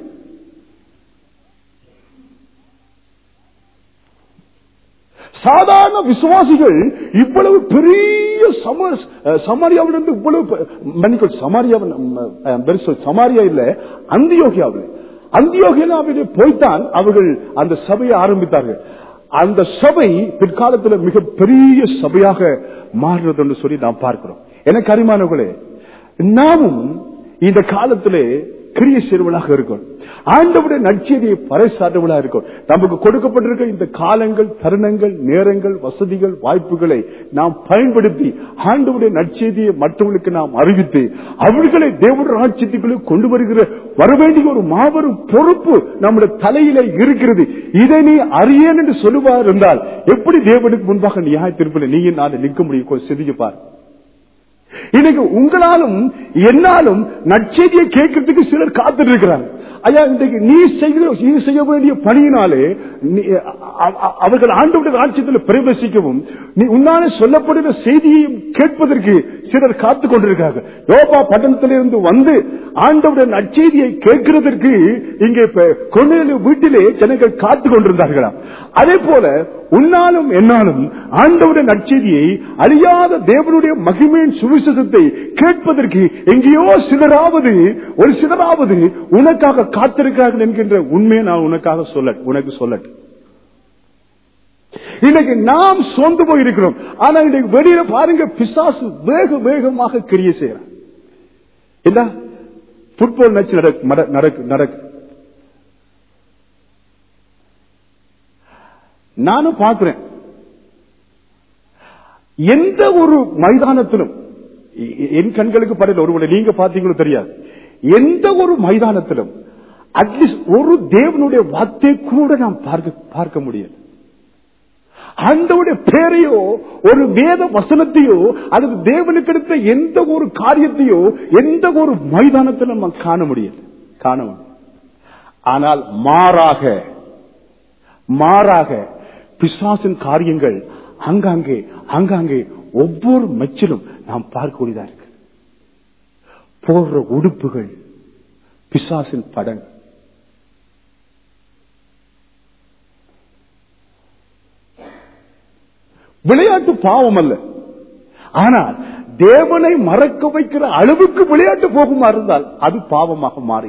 சாதாரண விசுவாசிகள் இவ்வளவு பெரிய சம சமாரியாவிலிருந்து இவ்வளவு பெ- மன்னிக்கணும் சமாரியாவில் சமாரியா இல்ல அந்தியோகியாவில் அந்தியோகியாவிலே போய்த்தான் அவர்கள் அந்த சபையை ஆரம்பித்தார்கள் அந்த சபை பிற்காலத்தில் மிக பெரிய சபையாக மாறுறது என்று சொல்லி நாம் பார்க்கிறோம் எனக்கு அரிமானவர்களே நாமும் இந்த காலத்திலே கிரிய செய்வர்களாக இருக்கும் ஆண்டவுடைய நற்செய்தியை பறைசாற்றவர்களாக இருக்கும் நமக்கு கொடுக்கப்பட்டிருக்க இந்த காலங்கள் தருணங்கள் நேரங்கள் வசதிகள் வாய்ப்புகளை நாம் பயன்படுத்தி ஆண்டவுடைய நற்செய்தியை மற்றவர்களுக்கு நாம் அறிவித்து அவர்களை தேவனுடைய ராட்சியத்துக்குள்ளே கொண்டு வருகிற வரவேண்டிய ஒரு மாபெரும் பொறுப்பு நம்முடைய தலையில இருக்கிறது இதை நீ அறியேன் என்று சொல்லுவார் என்றால் எப்படி தேவனுக்கு முன்பாக நியாய தீர்ப்பில் நீயும் நான் நிற்க முடியும் கொஞ்சம் சிந்திச்சு பார் இன்னைக்கு உங்களாலும் என்னாலும் நற்செய்தியை கேட்கறதுக்கு சிலர் காத்துட்டு இருக்கிறாங்க ஐயா இன்றைக்கு நீ செய்கிற நீ செய்ய வேண்டிய பணியினாலே நீ- அ- அ- அவர்கள் ஆண்டவுடைய ராஜ்யத்தில் பிரவேசிக்கவும் நீ உன்னால சொல்லப்படுகிற செய்தியையும் கேட்பதற்கு சிலர் காத்துக் கொண்டிருக்காங்க யோபா பட்டணத்திலிருந்து வந்து ஆண்டவுடைய நற்செய்தியை கேட்கிறதற்கு இங்கே கொண்டு வீட்டிலே ஜனங்கள் காத்துக் கொண்டிருந்தார்களாம் அதே போல உன்னாலும் என்னாலும் ஆண்டவுடைய நற்செய்தியை அழியாத தேவனுடைய மகிமையின் சுவிசேஷத்தை கேட்பதற்கு எங்கேயோ சிலராவது ஒரு சிலராவது உனக்காக காத்திருக்கிறார்கள் என்கின்ற உண்மையை நான் உனக்காக சொல்ல உனக்கு சொல்லட்டும் இன்னைக்கு நாம் சொந்து போயிருக்கிறோம் ஆனா இன்னைக்கு வெளியில பாருங்க பிசாசு வேக வேகமாக கிரிய செய்யறான் இல்ல புட்பால் மேட்ச் நடக்கு மட- நடக்கு நடக்கு நானும் பார்க்கிறேன் எந்த ஒரு மைதானத்திலும் எ- எ- என் கண்களுக்கு படையில ஒருவரை நீங்க பார்த்தீங்களோ தெரியாது எந்த ஒரு மைதானத்திலும் அட்லீஸ்ட் ஒரு தேவனுடைய வார்த்தை கூட நாம் பார்க்க பார்க்க முடியாது ஆண்டவுடைய பேரையோ ஒரு வேத வசனத்தையோ அல்லது தேவனுக்கு எடுத்த எந்த ஒரு காரியத்தையோ எந்த ஒரு மைதானத்தில் நம்ம காண முடியாது காண முடியாது ஆனால் மாறாக மாறாக பிசாசின் காரியங்கள் அங்காங்கே அங்காங்கே ஒவ்வொரு மெச்சிலும் நாம் பார்க்கக்கூடியதா இருக்கு போடுற உடுப்புகள் பிசாசின் படங்கள் விளையாட்டு பாவம் அல்ல ஆனால் தேவனை மறக்க வைக்கிற அளவுக்கு விளையாட்டு போகுமா இருந்தால் அது பாவமாக மாறி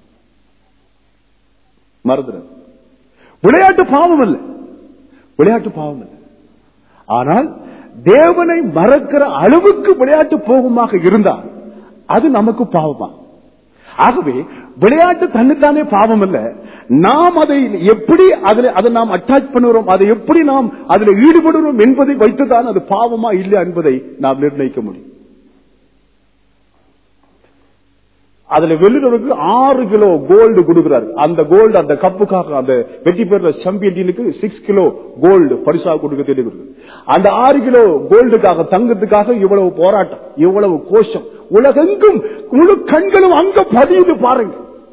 மறந்துடும் விளையாட்டு பாவம் அல்ல விளையாட்டு பாவம் அல்ல ஆனால் தேவனை மறக்கிற அளவுக்கு விளையாட்டு போகுமாக இருந்தால் அது நமக்கு பாவமா ஆகவே விளையாட்டு தன்னைத்தானே பாவம் அல்ல நாம் அதை எப்படி அதில் அதை நாம் அட்டாச் பண்ணுகிறோம் அதை எப்படி நாம் அதில் ஈடுபடுகிறோம் என்பதை வைத்துதான் அது பாவமா இல்லை என்பதை நாம் நிர்ணயிக்க முடியும் அதுல வெள்ளினருக்கு ஆறு கிலோ கோல்டு கொடுக்கிறார் அந்த கோல்டு அந்த கப்புக்காக அந்த வெற்றி பெற சாம்பியன் டீமுக்கு சிக்ஸ் கிலோ கோல்டு பரிசா கொடுக்க தெரிகிறது அந்த ஆறு கிலோ கோல்டுக்காக தங்கத்துக்காக இவ்வளவு போராட்டம் இவ்வளவு கோஷம் உலகெங்கும் முழு கண்களும் அங்க பதியுது பாருங்க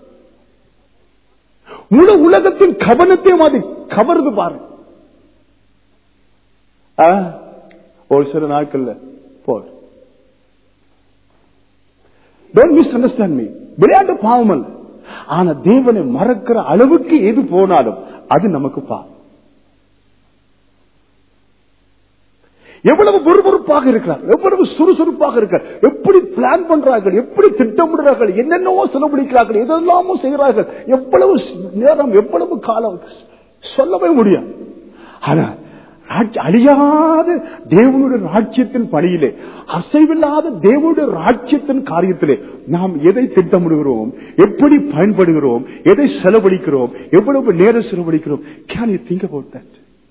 முழு உலகத்தின் கவனத்தையும் அது கவருது பாருங்க ஆ, ஒரு சில நாட்கள்ல போர் டோன்ட் மிஸ் அண்டர்ஸ்டாண்ட் மீ விளையாட்டு பாவம் அல்ல ஆனா தேவனை மறக்கிற அளவுக்கு எது போனாலும் அது நமக்கு பாவம் எவ்வளவு விறுவிறுப்பாக இருக்கிறார் எவ்வளவு சுறுசுறுப்பாக இருக்கிறார் எப்படி பிளான் பண்றார்கள் எப்படி திட்டமிடுறார்கள் என்னென்னவோ செலவழிக்கிறார்கள் எதெல்லாமோ செய்கிறார்கள் எவ்வளவு நேரம் எவ்வளவு காலம் சொல்லவே முடியாது ஆனா ராஜ்ய- அழியாத தேவனுடைய ராஜ்யத்தின் பணியிலே அசைவில்லாத தேவனுடைய ராஜ்யத்தின் காரியத்திலே நாம் எதை திட்டமிடுகிறோம் எப்படி பயன்படுகிறோம் எதை செலவழிக்கிறோம் எவ்வளவு நேரம் செலவழிக்கிறோம் can you think about that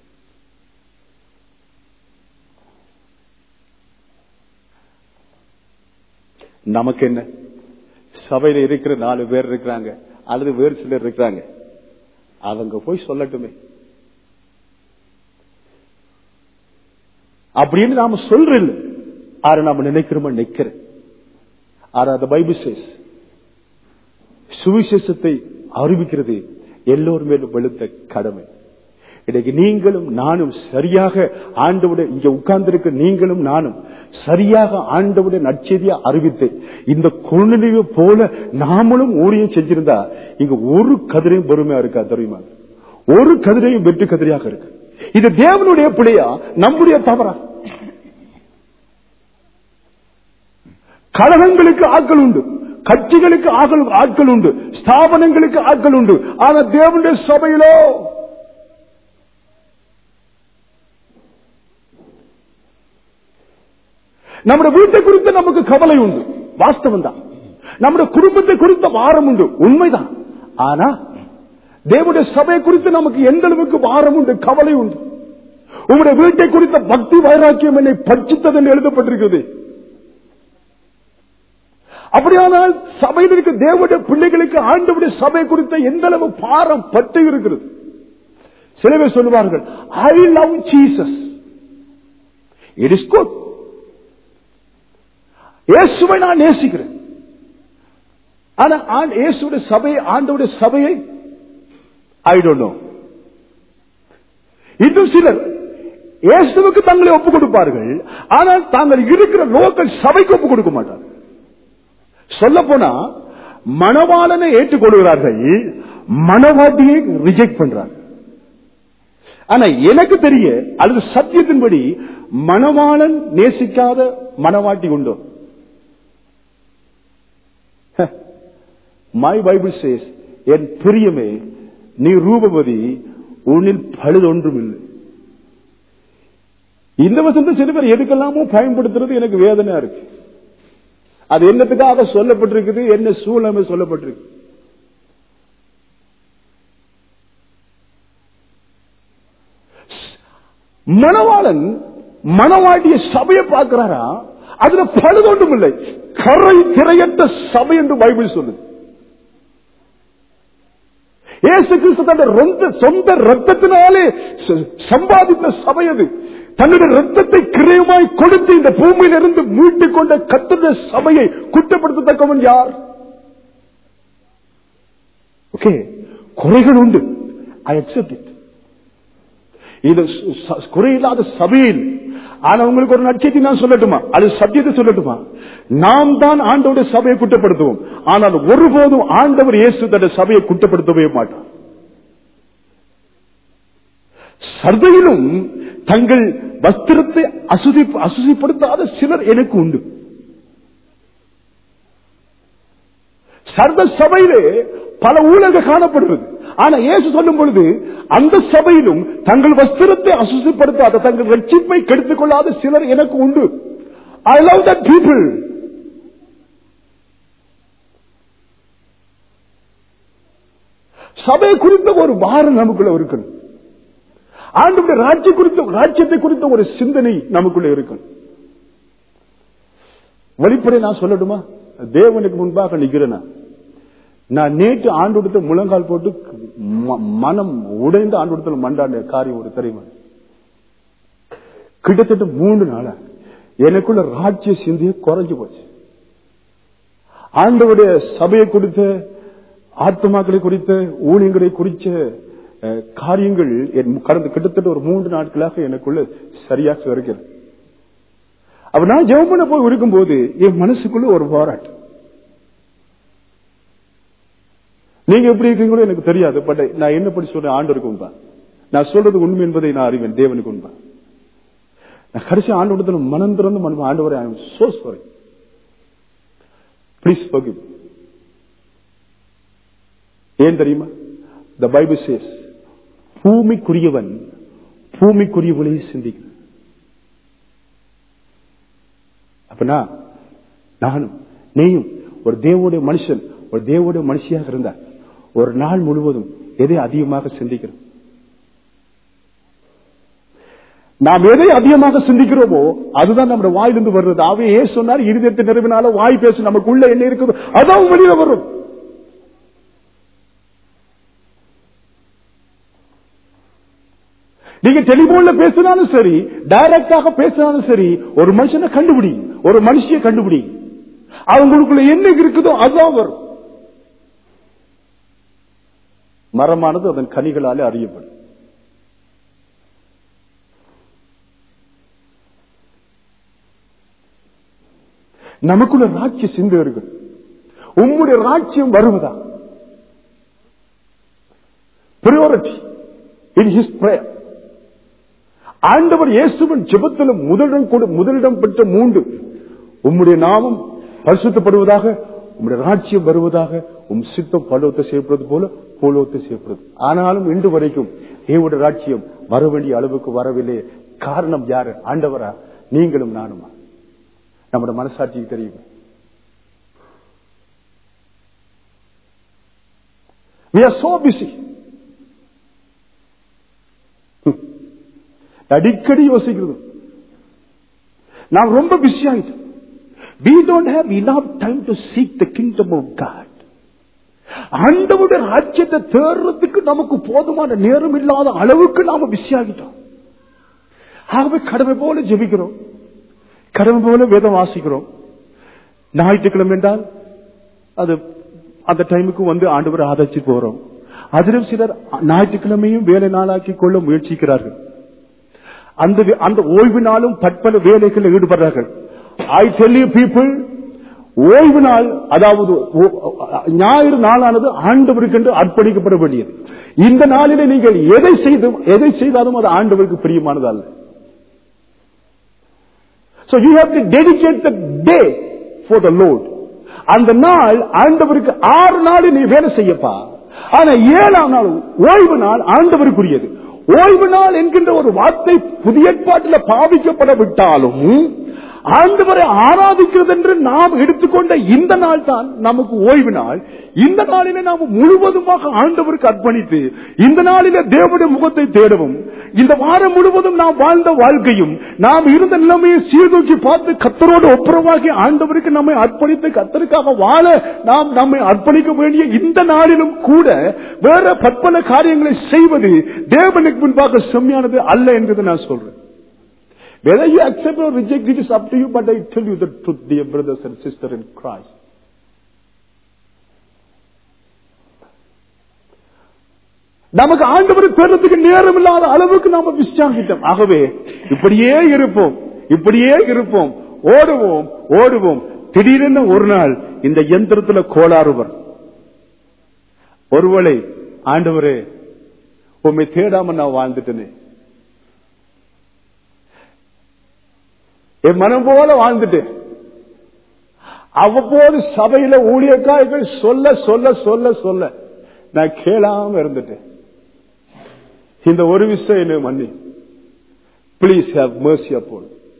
நமக்கு என்ன சபையில இருக்கிற நாலு பேர் இருக்கிறாங்க அல்லது வேறு சிலர் இருக்கிறாங்க அவங்க போய் சொல்லட்டுமே அப்படின்னு நாம சொல்றோம் ஆனா நாம நினைக்கிறோமா நிக்கிற ஆனா அந்த பைபிள் சேஸ் சுவிசேஷத்தை அறிவிக்கிறது எல்லோர் மேலும் வெளுத்த கடமை இன்னைக்கு நீங்களும் நானும் சரியாக ஆண்டவுடைய இங்க உட்கார்ந்திருக்க நீங்களும் நானும் சரியாக ஆண்டவுடைய நற்செய்தியை அறிவித்து இந்த குழந்தையை போல நாமளும் ஊழியம் செஞ்சிருந்தா இங்க ஒரு கதிரையும் பொறுமையா இருக்கா தெரியுமா ஒரு கதிரையும் வெற்றி கதிரையாக இருக்கு இது தேவனுடைய பிழையா நம்முடைய தவறா கழகங்களுக்கு ஆட்கள் உண்டு கட்சிகளுக்கு ஆட்கள் ஆட்கள் உண்டு ஸ்தாபனங்களுக்கு ஆட்கள் உண்டு ஆனா தேவனுடைய சபையிலோ நம்முடைய வீட்டை குறித்து நமக்கு கவலை உண்டு வாஸ்தவம் தான் நம்முடைய குடும்பத்தை குறித்த வாரம் உண்டு உண்மைதான் ஆனா தேவனுடைய சபை குறித்து நமக்கு எந்த அளவுக்கு வாரம் உண்டு கவலை உண்டு உங்களுடைய வீட்டை குறித்த பக்தி வைராக்கியம் என்னை பட்சித்தது என்று எழுதப்பட்டிருக்கிறது அப்படியானால் சபையில் இருக்க தேவனுடைய பிள்ளைகளுக்கு ஆண்டவுடைய சபை குறித்த எந்த அளவு பாரம் பட்டு இருக்கிறது சில பேர் சொல்லுவார்கள் I love Jesus it is good இயேசுவை நான் நேசிக்கிறேன் ஆனா ஆண்- இயேசுடைய சபையை ஆண்டவுடைய சபையை ஐ டோன்ட் நோ இன்னும் சிலர் இயேசுவுக்கு தங்களை ஒப்புக் கொடுப்பார்கள் ஆனால் தாங்கள் இருக்கிற லோக்கல் சபைக்கு ஒப்புக் கொடுக்க மாட்டார்கள் சொல்ல போனா மணவாளனை ஏற்றுக்கொள்கிறார்கள் மணவாட்டியை ரிஜெக்ட் பண்றார்கள் ஆனா எனக்கு தெரிய அல்லது சத்தியத்தின்படி மணவாளன் நேசிக்காத மணவாட்டி உண்டோ மை பைபிள் சேஸ் என் பிரியமே நீ ரூபவதி உன்னில் பழுதொன்றும் இல்லை இந்த வசனத்தை சில பேர் எதுக்கெல்லாமோ பயன்படுத்துறது எனக்கு வேதனையா இருக்கு அது என்னத்துக்காக சொல்லப்பட்டிருக்குது என்ன சூழ்நிலை சொல்லப்பட்டிருக்கு மணவாளன் மணவாட்டிய சபையை பார்க்கிறாரா அதுல பழுதொன்றும் இல்லை கரை திரையற்ற சபை என்று பைபிள் சொல்லுது இயேசு கிறிஸ்து தன்னுடைய சொந்த சொந்த ரத்தத்தினாலே ச- சம்பாதித்த சபை அது தன்னுடைய ரத்தத்தை கிரயமாய் கொடுத்து இந்த பூமியிலிருந்து மீட்டுக் கொண்ட கத்துடைய சபையை குற்றப்படுத்தத்தக்கவன் யார் ஓகே குறைகள் உண்டு ஐ அக்செப்ட் இட் இது ச- ச- குறையில்லாத சபையில் ஆனா உங்களுக்கு ஒரு நட்சத்தை நான் சொல்லட்டுமா அது சத்தியத்தை சொல்லட்டுமா நாம் தான் ஆண்டவருடைய சபையை குற்றப்படுத்துவோம் ஆனால் ஒருபோதும் ஆண்டவர் இயேசு தன்னுடைய சபையை குற்றப்படுத்தவே மாட்டார் சர்தையிலும் தங்கள் வஸ்திரத்தை அசுதி அசுதிப்படுத்தாத சிலர் எனக்கு உண்டு சர்வ சபையிலே பல ஊழல்கள் காணப்படுகிறது ஆனா இயேசு சொல்லும் பொழுது அந்த சபையிலும் தங்கள் வஸ்திரத்தை அசுசிப்படுத்தாத தங்கள் ரட்சிப்பை கெடுத்துக் கொள்ளாத சிலர் எனக்கு உண்டு ஐ லவ் தட் பீப்புள் சபை குறித்த ஒரு பாரம் நமக்குள்ள இருக்கணும் ஆண்டுடைய ராஜ்ய குறித்த ராஜ்யத்தை குறித்த ஒரு சிந்தனை நமக்குள்ள இருக்கணும் வெளிப்படை நான் சொல்லட்டுமா தேவனுக்கு முன்பாக நிக்கிறேன் நான் நேற்று ஆண்டு முழங்கால் போட்டு ம- மனம் உடைந்து ஆண்டு மண்டாண்ட காரியம் ஒரு தெரியுமா கிட்டத்தட்ட மூன்று நாளா எனக்குள்ள ராஜ்ய சிந்திய குறைஞ்சு போச்சு ஆண்டவுடைய சபையை குறித்த ஆத்மாக்களை குறித்த ஊழியங்களை குறித்த அஹ், காரியங்கள் என் கடந்த கிட்டத்தட்ட ஒரு மூன்று நாட்களாக எனக்குள்ள சரியாக வருகிறது அப்ப நான் ஜெபம் பண்ண போய் இருக்கும்போது என் மனசுக்குள்ள ஒரு போராட்டம் நீங்க எப்படி இருக்கீங்களோ எனக்கு தெரியாது பட் நான் என்ன படி சொல்றேன் ஆண்டவருக்கு உண்பா நான் சொல்றது உண்மை என்பதை நான் அறிவேன் தேவனுக்கு உண்பா நான் கடைசி ஆண்டு மனம் திறந்து மனம் ஆண்டவரை I so sorry please forgive ஏன் தெரியுமா த பைபிள் சேஸ் பூமிக்குரியவன் பூமிக்குரியவளையே சிந்திக்கிறான் அப்பனா நானும் நீயும் ஒரு தேவோடைய மனுஷன் ஒரு தேவோடைய மனுஷியாக இருந்தா ஒரு நாள் முழுவதும் எதை அதிகமாக சிந்திக்கிறோம் நாம் எதை அதிகமாக சிந்திக்கிறோமோ அதுதான் நம்முடைய வாயிலிருந்து வருது அவை ஏன் சொன்னார் இருதயத்தை நிறைவினால வாய் பேசு நமக்குள்ள என்ன இருக்குது அதான் வெளியில வரும் நீங்க டெலிபோன்ல பேசினாலும் சரி டைரக்டாக பேசினாலும் சரி ஒரு மனுஷனை கண்டுபிடி ஒரு மனுஷிய கண்டுபிடி அவங்களுக்குள்ள என்ன இருக்குதோ அதுதான் வரும் மரமானது அதன் கனிகளாலே அறியப்படும் நமக்குள்ள ராட்சிய சிந்தை இருக்கு உம்முடைய ராட்சியம் வருவதா பிரியோரிட்டி இன் ஹிஸ் பிரேயர் ஆண்டவர் இயேசுவின் ஜெபத்திலும் முதலிடம் கொடு முதலிடம் பெற்ற மூன்று உம்முடைய நாமம் பரிசுத்தப்படுவதாக உம்முடைய ராட்சியம் வருவதாக உம் சித்தம் பலோத்தை செய்யப்படுவது போல போலோத்தை செய்யப்படுது ஆனாலும் இன்று வரைக்கும் தேவடைய ராட்சியம் வர வேண்டிய அளவுக்கு வரவில்லை காரணம் யாரு ஆண்டவரா நீங்களும் நானுமா நம்முடைய மனசாட்சிக்கு தெரியும் we are so busy ம். அடிக்கடி யோசிக்கிறது நான் ரொம்ப பிஸி ஆயிட்டேன் we don't have enough time to seek the kingdom of god ஆண்டவுடைய ராஜ்யத்தை தேடுறதுக்கு நமக்கு போதுமான நேரம் இல்லாத அளவுக்கு நாம பிஸி ஆகிட்டோம் ஆகவே கடமை போல ஜெபிக்கிறோம் கடமை போல வேதம் வாசிக்கிறோம் ஞாயிற்றுக்கிழமை என்றால் அது அந்த டைமுக்கு வந்து ஆண்டவர் ஆதரிச்சு போறோம் அதிலும் சிலர் ஞாயிற்றுக்கிழமையும் வேலை நாளாக்கி கொள்ள முயற்சிக்கிறார்கள் அந்த வே- அந்த ஓய்வு நாளும் பற்பல வேலைகளில் ஈடுபடுறார்கள் ஐ டெல் யூ பீப்புள் ஓய்வு நாள் அதாவது ஓ- ஞாயிறு நாளானது ஆண்டவருக்கு என்று அர்ப்பணிக்கப்பட வேண்டியது இந்த நாளிலே நீங்கள் எதை செய்தும் எதை செய்தாலும் அது ஆண்டவருக்கு பிரியமானது அல்ல So you have to dedicate the day for the Lord. அந்த நாள் ஆண்டவருக்கு ஆறு நாள் நீ வேலை செய்யப்பா ஆனா ஏழாம் நாள் ஓய்வு நாள் ஆண்டவருக்குரியது ஓய்வு நாள் என்கின்ற ஒரு வார்த்தை புதிய ஏற்பாட்டில் பாவிக்கப்பட விட்டாலும் ஆண்டவரை ஆராதிக்கிறது என்று நாம் எடுத்துக்கொண்ட இந்த நாள் தான் நமக்கு ஓய்வு நாள் இந்த நாளிலே நாம் முழுவதுமாக ஆண்டவருக்கு அர்ப்பணித்து இந்த நாளிலே தேவனுடைய முகத்தை தேடவும் இந்த வாரம் முழுவதும் நாம் வாழ்ந்த வாழ்க்கையும் நாம் இருந்த நிலைமையை சீர்தூக்கி பார்த்து கத்தரோடு ஒப்புரவாகி ஆண்டவருக்கு நம்மை அர்ப்பணித்து கத்தருக்காக வாழ நாம் நம்மை அர்ப்பணிக்க வேண்டிய இந்த நாளிலும் கூட வேற பற்பல காரியங்களை செய்வது தேவனுக்கு முன்பாக செம்மையானது அல்ல என்று நான் சொல்றேன் Whether you accept or reject it is up to you, but I tell you the truth, dear brothers and sisters in Christ. நமக்கு ஆண்டவர் தேர்றதுக்கு நேரம் இல்லாத அளவுக்கு நாம விசாகிட்டோம் ஆகவே இப்படியே இருப்போம் இப்படியே இருப்போம் ஓடுவோம் ஓடுவோம் திடீரென ஒரு நாள் இந்த யந்திரத்துல கோளாறு வரும் ஒருவேளை ஆண்டவரே உண்மை தேடாம நான் வாழ்ந்துட்டேனே என் மனம் போல வாழ்ந்துட்டேன் அவ்வப்போது சபையில ஊழியக்காரர்கள் சொல்ல சொல்ல சொல்ல சொல்ல நான் கேளாம இருந்துட்டேன் இந்த ஒரு விஷயம் என்ன மன்னி பிளீஸ் ஹேவ் mercy upon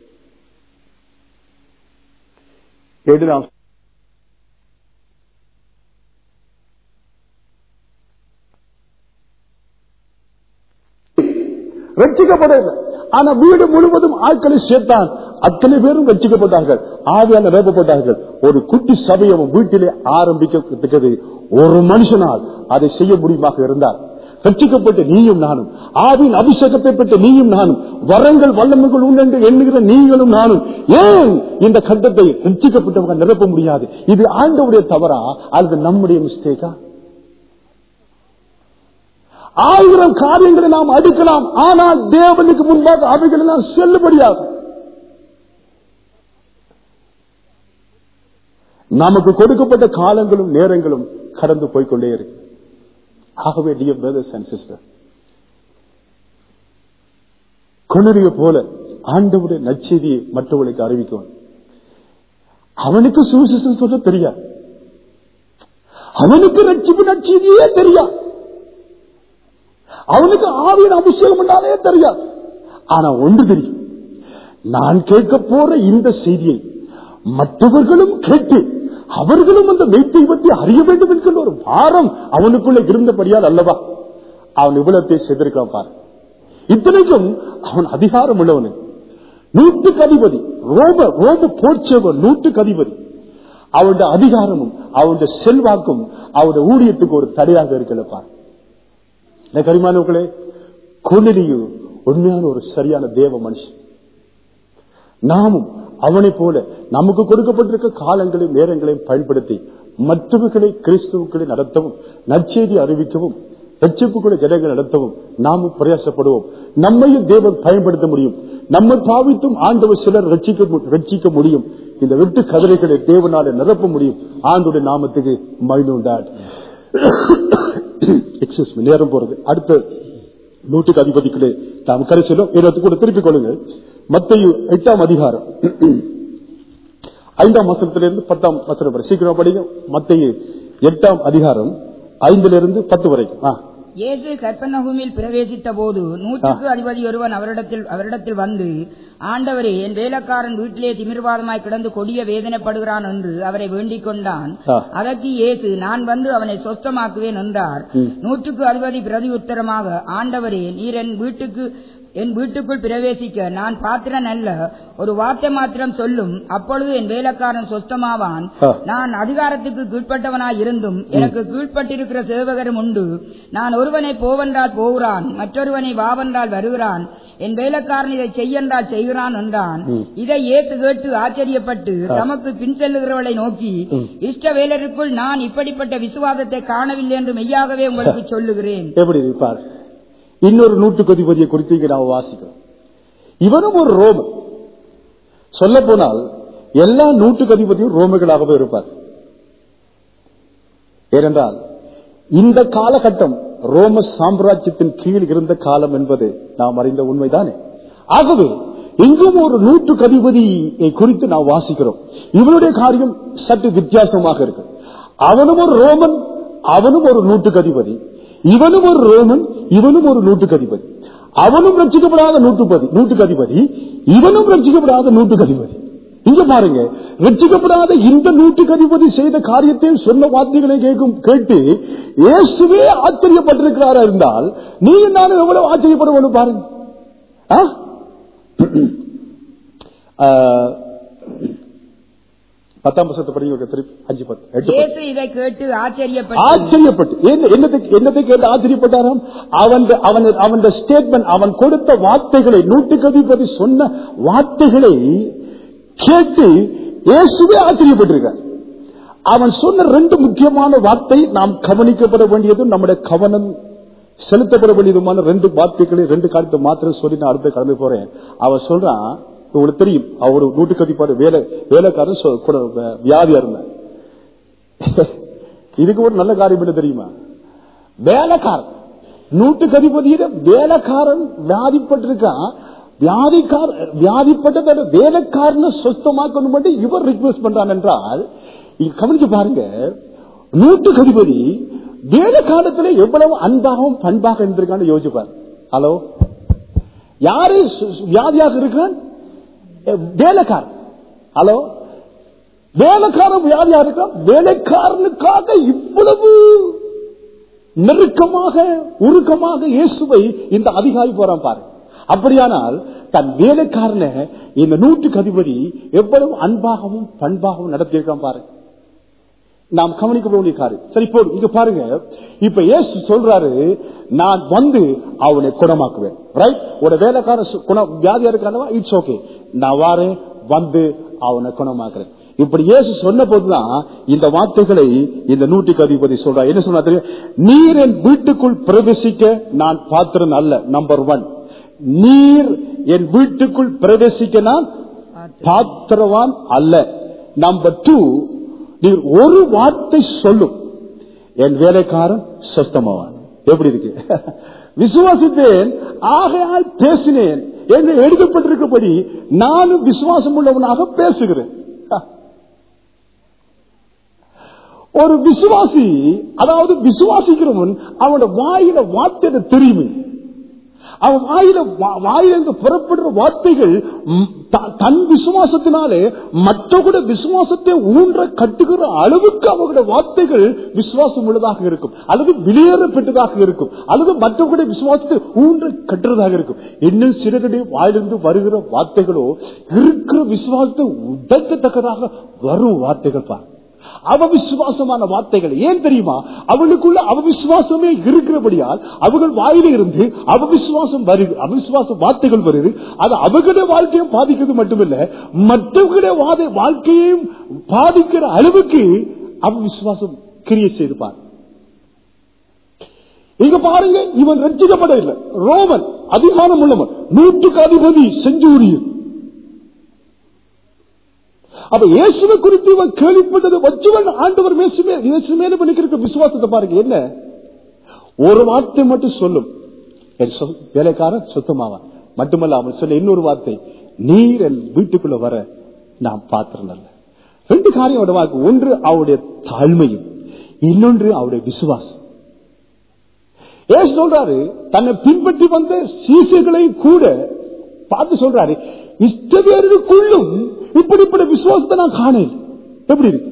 என்று நாம் ரட்சிக்கப்படவில்லை ஆனா வீடு முழுவதும் ஆட்களை சேர்த்தான் அத்தனை பேரும் ரட்சிக்கப்பட்டார்கள் ஆவியால் நிரப்பப்பட்டார்கள் ஒரு குட்டி சபையம் வீட்டிலே ஆரம்பிக்கப்பட்டது ஒரு மனுஷனால் அதை செய்ய முடியுமாக இருந்தார் ரட்சிக்கப்பட்ட நீயும் நானும் ஆவின் அபிஷேகத்தை பெற்ற நீயும் நானும் வரங்கள் வல்லமைகள் உண்டு என்று எண்ணுகிற நீங்களும் நானும் ஏன் இந்த கட்டத்தை ரட்சிக்கப்பட்டவங்க நிரப்ப முடியாது இது ஆண்டவுடைய தவறா அல்லது நம்முடைய மிஸ்டேக்கா ஆயிரம் காரியங்களை நாம் அடுக்கலாம் ஆனால் தேவனுக்கு முன்பாக அவைகள் எல்லாம் செல்லுபடியாகும் நமக்கு கொடுக்கப்பட்ட காலங்களும் நேரங்களும் கடந்து போய்க்கொண்டே இருக்கு ஆகவே டியர் பிரதர்ஸ் அண்ட் சிஸ்டர் கொணரிய போல ஆண்டவுடைய நச்செய்தியை மற்றவர்களுக்கு அறிவிக்கும் அவனுக்கு சுவிசேஷம் சொல்ல தெரியாது அவனுக்கு ரட்சிப்பு நச்செய்தியே தெரியாது அவனுக்கு ஆவியின் அபிஷேகம் என்றாலே தெரியாது ஆனா ஒன்று தெரியும் நான் கேட்க போற இந்த செய்தியை மற்றவர்களும் கேட்டு அவர்களும் அந்த மெய்த்தெய்வத்தை அறிய வேண்டும் என்கிற ஒரு பாரம் அவனுக்குள்ள இருந்தபடியால் அல்லவா அவன் இவ்வளத்தை செய்திருக்கான் பாரு இத்தனைக்கும் அவன் அதிகாரம் உள்ளவனு நூற்றுக்கு அதிபதி ரோம ரோம போர்ச்சவன் நூற்றுக்கு அதிபதி அவனுடைய அதிகாரமும் அவனுடைய செல்வாக்கும் அவனுடைய ஊழியத்துக்கு ஒரு தடையாக இருக்கல பாரு கரிமானவர்களே கொண்டலியும் உண்மையான ஒரு சரியான தேவ மனுஷன் நாமும் அவனை போல நமக்கு கொடுக்கப்பட்டிருக்க காலங்களையும் நேரங்களையும் பயன்படுத்தி மற்றவர்களை கிறிஸ்துவுக்களை நடத்தவும் நற்செய்தி அறிவிக்கவும் ரட்சிப்புக்குள்ள ஜனங்கள் நடத்தவும் நாமும் பிரயாசப்படுவோம் நம்மையும் தேவன் பயன்படுத்த முடியும் நம்மை பாவித்தும் ஆண்டவர் சிலர் ரட்சிக்க மு- ரட்சிக்க முடியும் இந்த வெட்டு கதிரைகளை தேவனால நிரப்ப முடியும் ஆண்டுடைய நாமத்துக்கு மைனோண்டாட் எக்ஸஸ் நேரம் போறது அடுத்த நூற்றுக்கு அதிபதிகளே நாம் கரைசலும் இருபத்தி கூட திருப்பிக் கொள்ளுங்கள் மத்தையு எட்டாம் அதிகாரம் ஐந்தாம் வசனத்திலிருந்து பத்தாம் வசனம் வரை சீக்கிரம் படிங்க மத்தையு எட்டாம் அதிகாரம் ஐந்துல இருந்து பத்து வரைக்கும் ஆ. இயேசு கற்பனகுமில் பிரவேசித்த போது நூற்றுக்கு அதிபதி ஒருவன் அவரிடத்தில் அவரிடத்தில் வந்து ஆண்டவரே என் வேலைக்காரன் வீட்டிலே திமிர்வாதமாய் கிடந்து கொடிய வேதனைப்படுகிறான் என்று அவரை வேண்டிக் கொண்டான் ஆ. அதற்கு இயேசு நான் வந்து அவனை சொஸ்தமாக்குவேன் என்றார் நூற்றுக்கு அதிபதி பிரதி உத்தரமாக ஆண்டவரே நீர் என் வீட்டுக்கு என் வீட்டுக்குள் பிரவேசிக்க நான் பாத்திரன் அல்ல ஒரு வார்த்தை மாத்திரம் சொல்லும் அப்பொழுது என் வேலைக்காரன் சொஸ்தமாவான் ஆ. நான் அதிகாரத்துக்கு கீழ்ப்பட்டவனாய் இருந்தும் எனக்கு கீழ்ப்பட்டிருக்கிற சேவகரும் உண்டு நான் ஒருவனை போவென்றால் போகிறான் மற்றொருவனை வாவென்றால் வருகிறான் என் வேலைக்காரன் இதை செய்யென்றால் செய்கிறான் என்றான் இதை ஏத்து கேட்டு ஆச்சரியப்பட்டு தமக்கு பின் செல்லுகிறவளை நோக்கி இஷ்ட வேலருக்குள் நான் இப்படிப்பட்ட விசுவாசத்தை காணவில்லை என்று மெய்யாகவே உங்களுக்கு சொல்லுகிறேன் எப்படி இருப்பார் இன்னொரு நூற்றுக்கு அதிபதியை குறித்து இங்க நாம் வாசிக்கிறோம் இவனும் ஒரு ரோமன் சொல்ல போனால் எல்லா நூற்றுக்கு அதிபதியும் ரோமர்களாகவே இருப்பார் ஏனென்றால் இந்த காலகட்டம் ரோம சாம்ராஜ்யத்தின் கீழ் இருந்த காலம் என்பது நாம் அறிந்த உண்மைதானே ஆகவே இங்கும் ஒரு நூற்றுக்கு அதிபதியை குறித்து நாம் வாசிக்கிறோம் இவனுடைய காரியம் சற்று வித்தியாசமாக இருக்கு அவனும் ஒரு ரோமன் அவனும் ஒரு நூற்றுக்கு அதிபதி இவனும் ஒரு ரோமன் இவனும் ஒரு நூற்றுக்கு அதிபதி அவனும் ரட்சிக்கப்படாத நூற்றுப்பதி நூற்றுக்கு அதிபதி இவனும் ரட்சிக்கப்படாத நூற்றுக்கு அதிபதி இங்க பாருங்க ரட்சிக்கப்படாத இந்த நூற்றுக்கு அதிபதி செய்த காரியத்தை சொன்ன வார்த்தைகளை கேட்கும் கேட்டு இயேசுவே ஆச்சரியப்பட்டிருக்கிறாரா இருந்தால் நீங்க நானும் எவ்வளவு ஆச்சரியப்படுவோம் பாருங்க ஆ? ஆ, பத்தாம் வருஷத்தை படிங்க திருப்பி அஞ்சு பத்து எட்டு பத்து. இயேசு இதை கேட்டு ஆச்சரியப்பட்டு ஆச்சரியப்பட்டு என்ன- என்னத்தை என்னத்தை கேட்டு ஆச்சரியப்பட்டாராம் அவன் அவன் அவன் ஸ்டேட்மெண்ட் அவன் கொடுத்த வார்த்தைகளை நூற்றுக்கு அதிபதி சொன்ன வார்த்தைகளை கேட்டு இயேசுவே ஆச்சரியப்பட்டிருக்கார் அவன் சொன்ன ரெண்டு முக்கியமான வார்த்தை நாம் கவனிக்கப்பட வேண்டியதும் நம்முடைய கவனம் செலுத்தப்பட வேண்டியதுமான ரெண்டு வார்த்தைகளை ரெண்டு காரியத்தை மாத்திரம் சொல்லி நான் அடுத்த கிளம்பி போறேன் அவன் சொல்றான் உங்களுக்கு தெரியும் அவர் நூற்றுக்கு அதிபாடு வேலை வேலைக்காரன் சொ- கூட வே- வியாதியா இருந்தார் இதுக்கு ஒரு நல்ல காரியம் என்ன தெரியுமா வேலைக்காரன் நூற்றுக்கு அதிபதியிட வேலைக்காரன் வியாதிப்பட்டிருக்கான் வியாதிக்கார வியாதிப்பட்ட வேலைக்காரனை சொஸ்தமாக்கணும் மட்டும் இவர் ரிக்வெஸ்ட் பண்றான் என்றால் இங்க கவனிச்சு பாருங்க நூற்றுக்கு அதிபதி வேலை காலத்துல எவ்வளவு அன்பாகவும் பண்பாக இருந்திருக்கான்னு யோசிப்பார் ஹலோ யாரு சு- சு- வியாதியாக இருக்கிறான் அஹ், வேலைக்காரன் ஹலோ வேலைக்காரன் வியாதியா இருக்கான் வேலைக்காரனுக்காக இவ்வளவு நெருக்கமாக உருக்கமாக இயேசுவை இந்த அதிகாரி போறான் பாரு அப்படியானால் தன் வேலைக்காரனை இந்த நூற்றுக்கு அதிபதி எவ்வளவு அன்பாகவும் பண்பாகவும் நடத்தியிருக்கான் பாரு நாம் கவனிக்க வேண்டிய காரியம் சரி போதும் இங்க பாருங்க இப்ப இயேசு சொல்றாரு நான் வந்து அவனை குணமாக்குவேன் ரைட் ஒரு வேலைக்கார சு- குணம் வியாதியா இருக்கானவா இட்ஸ் ஓகே நான் வாரேன் வந்து அவனை குணமாக்குறேன் இப்படி இயேசு சொன்ன போதுதான் இந்த வார்த்தைகளை இந்த நூற்றுக்கு அதிபதி சொல்றார் என்ன சொன்னா தெரியும்? நீர் என் வீட்டுக்குள் பிரவேசிக்க நான் பாத்திரன் அல்ல நம்பர் ஒன் நீர் என் வீட்டுக்குள் பிரவேசிக்க நான் பாத்திரவான் அல்ல நம்பர் டூ நீர் ஒரு வார்த்தை சொல்லும் என் வேலைக்காரன் சொஸ்தமாவான் எப்படி இருக்கு விசுவாசித்தேன் ஆகையால் பேசினேன் என்று எழுதப்பட்டிருக்கபடி நானும் விசுவாசம் உள்ளவனாக பேசுகிறேன் ஒரு விசுவாசி அதாவது விசுவாசிக்கிறவன் அவனோட வாயில வார்த்தை தெரியுமே அவன் வாயில வா- வாயிலிருந்து புறப்படுற வார்த்தைகள் ம், த- தன் விசுவாசத்தினாலே மற்றவர்களுடைய விசுவாசத்தை ஊன்ற கட்டுகிற அளவுக்கு அவர்களுடைய வார்த்தைகள் விசுவாசம் உள்ளதாக இருக்கும் அல்லது வெளியேறப்பட்டதாக இருக்கும் அல்லது மற்றவர்களுடைய விசுவாசத்தை ஊன்ற கட்டுறதாக இருக்கும் இன்னும் சிறுகடைய வாயிலிருந்து வருகிற வார்த்தைகளோ இருக்கிற விசுவாசத்தை உடைக்கத்தக்கதாக வரும் வார்த்தைகள் பார் அவவிசுவாசமான வார்த்தைகள் ஏன் தெரியுமா அவளுக்குள்ள அவவிசுவாசமே இருக்கிறபடியால் அவர்கள் வாயில இருந்து அவவிசுவாசம் வருது அவிசுவாச வார்த்தைகள் வருது அது அவர்களுடைய வாழ்க்கையும் பாதிக்கிறது மட்டுமில்ல மற்றவர்களுடைய வாத- வாழ்க்கையையும் பாதிக்கிற அளவுக்கு அவவிசுவாசம் கிரியை செய்துப்பார் இங்க பாருங்க இவன் ரட்சிக்கப்பட இல்லை ரோமன் அதிகாரம் உள்ளவன் நூற்றுக்கு அதிபதி செஞ்சூரியன் அப்ப இயேசுவை குறித்து இவன் கேள்விப்பட்டது வச்சுவன் ஆண்டவர் மேசுமே இயேசு மேல பண்ணிக்கிற விசுவாசத்தை பாருங்க என்ன ஒரு வார்த்தை மட்டும் சொல்லும் என் சொ- வேலைக்காரன் சுத்தமாவான் மட்டுமல்ல அவன் சொன்ன இன்னொரு வார்த்தை நீர் என் வீட்டுக்குள்ள வர நான் பாத்திரம் அல்ல ரெண்டு காரியம் அவருடைய வாக்கு ஒன்று அவருடைய தாழ்மையும் இன்னொன்று அவருடைய விசுவாசம் ஏசு சொல்றாரு தன்னை பின்பற்றி வந்த சீசர்களை கூட பார்த்து சொல்றாரு இஷ்டவேருக்குள்ளும் இப்படிப்பட்ட விசுவாசத்தை நான் காணேன் எப்படி இருக்கு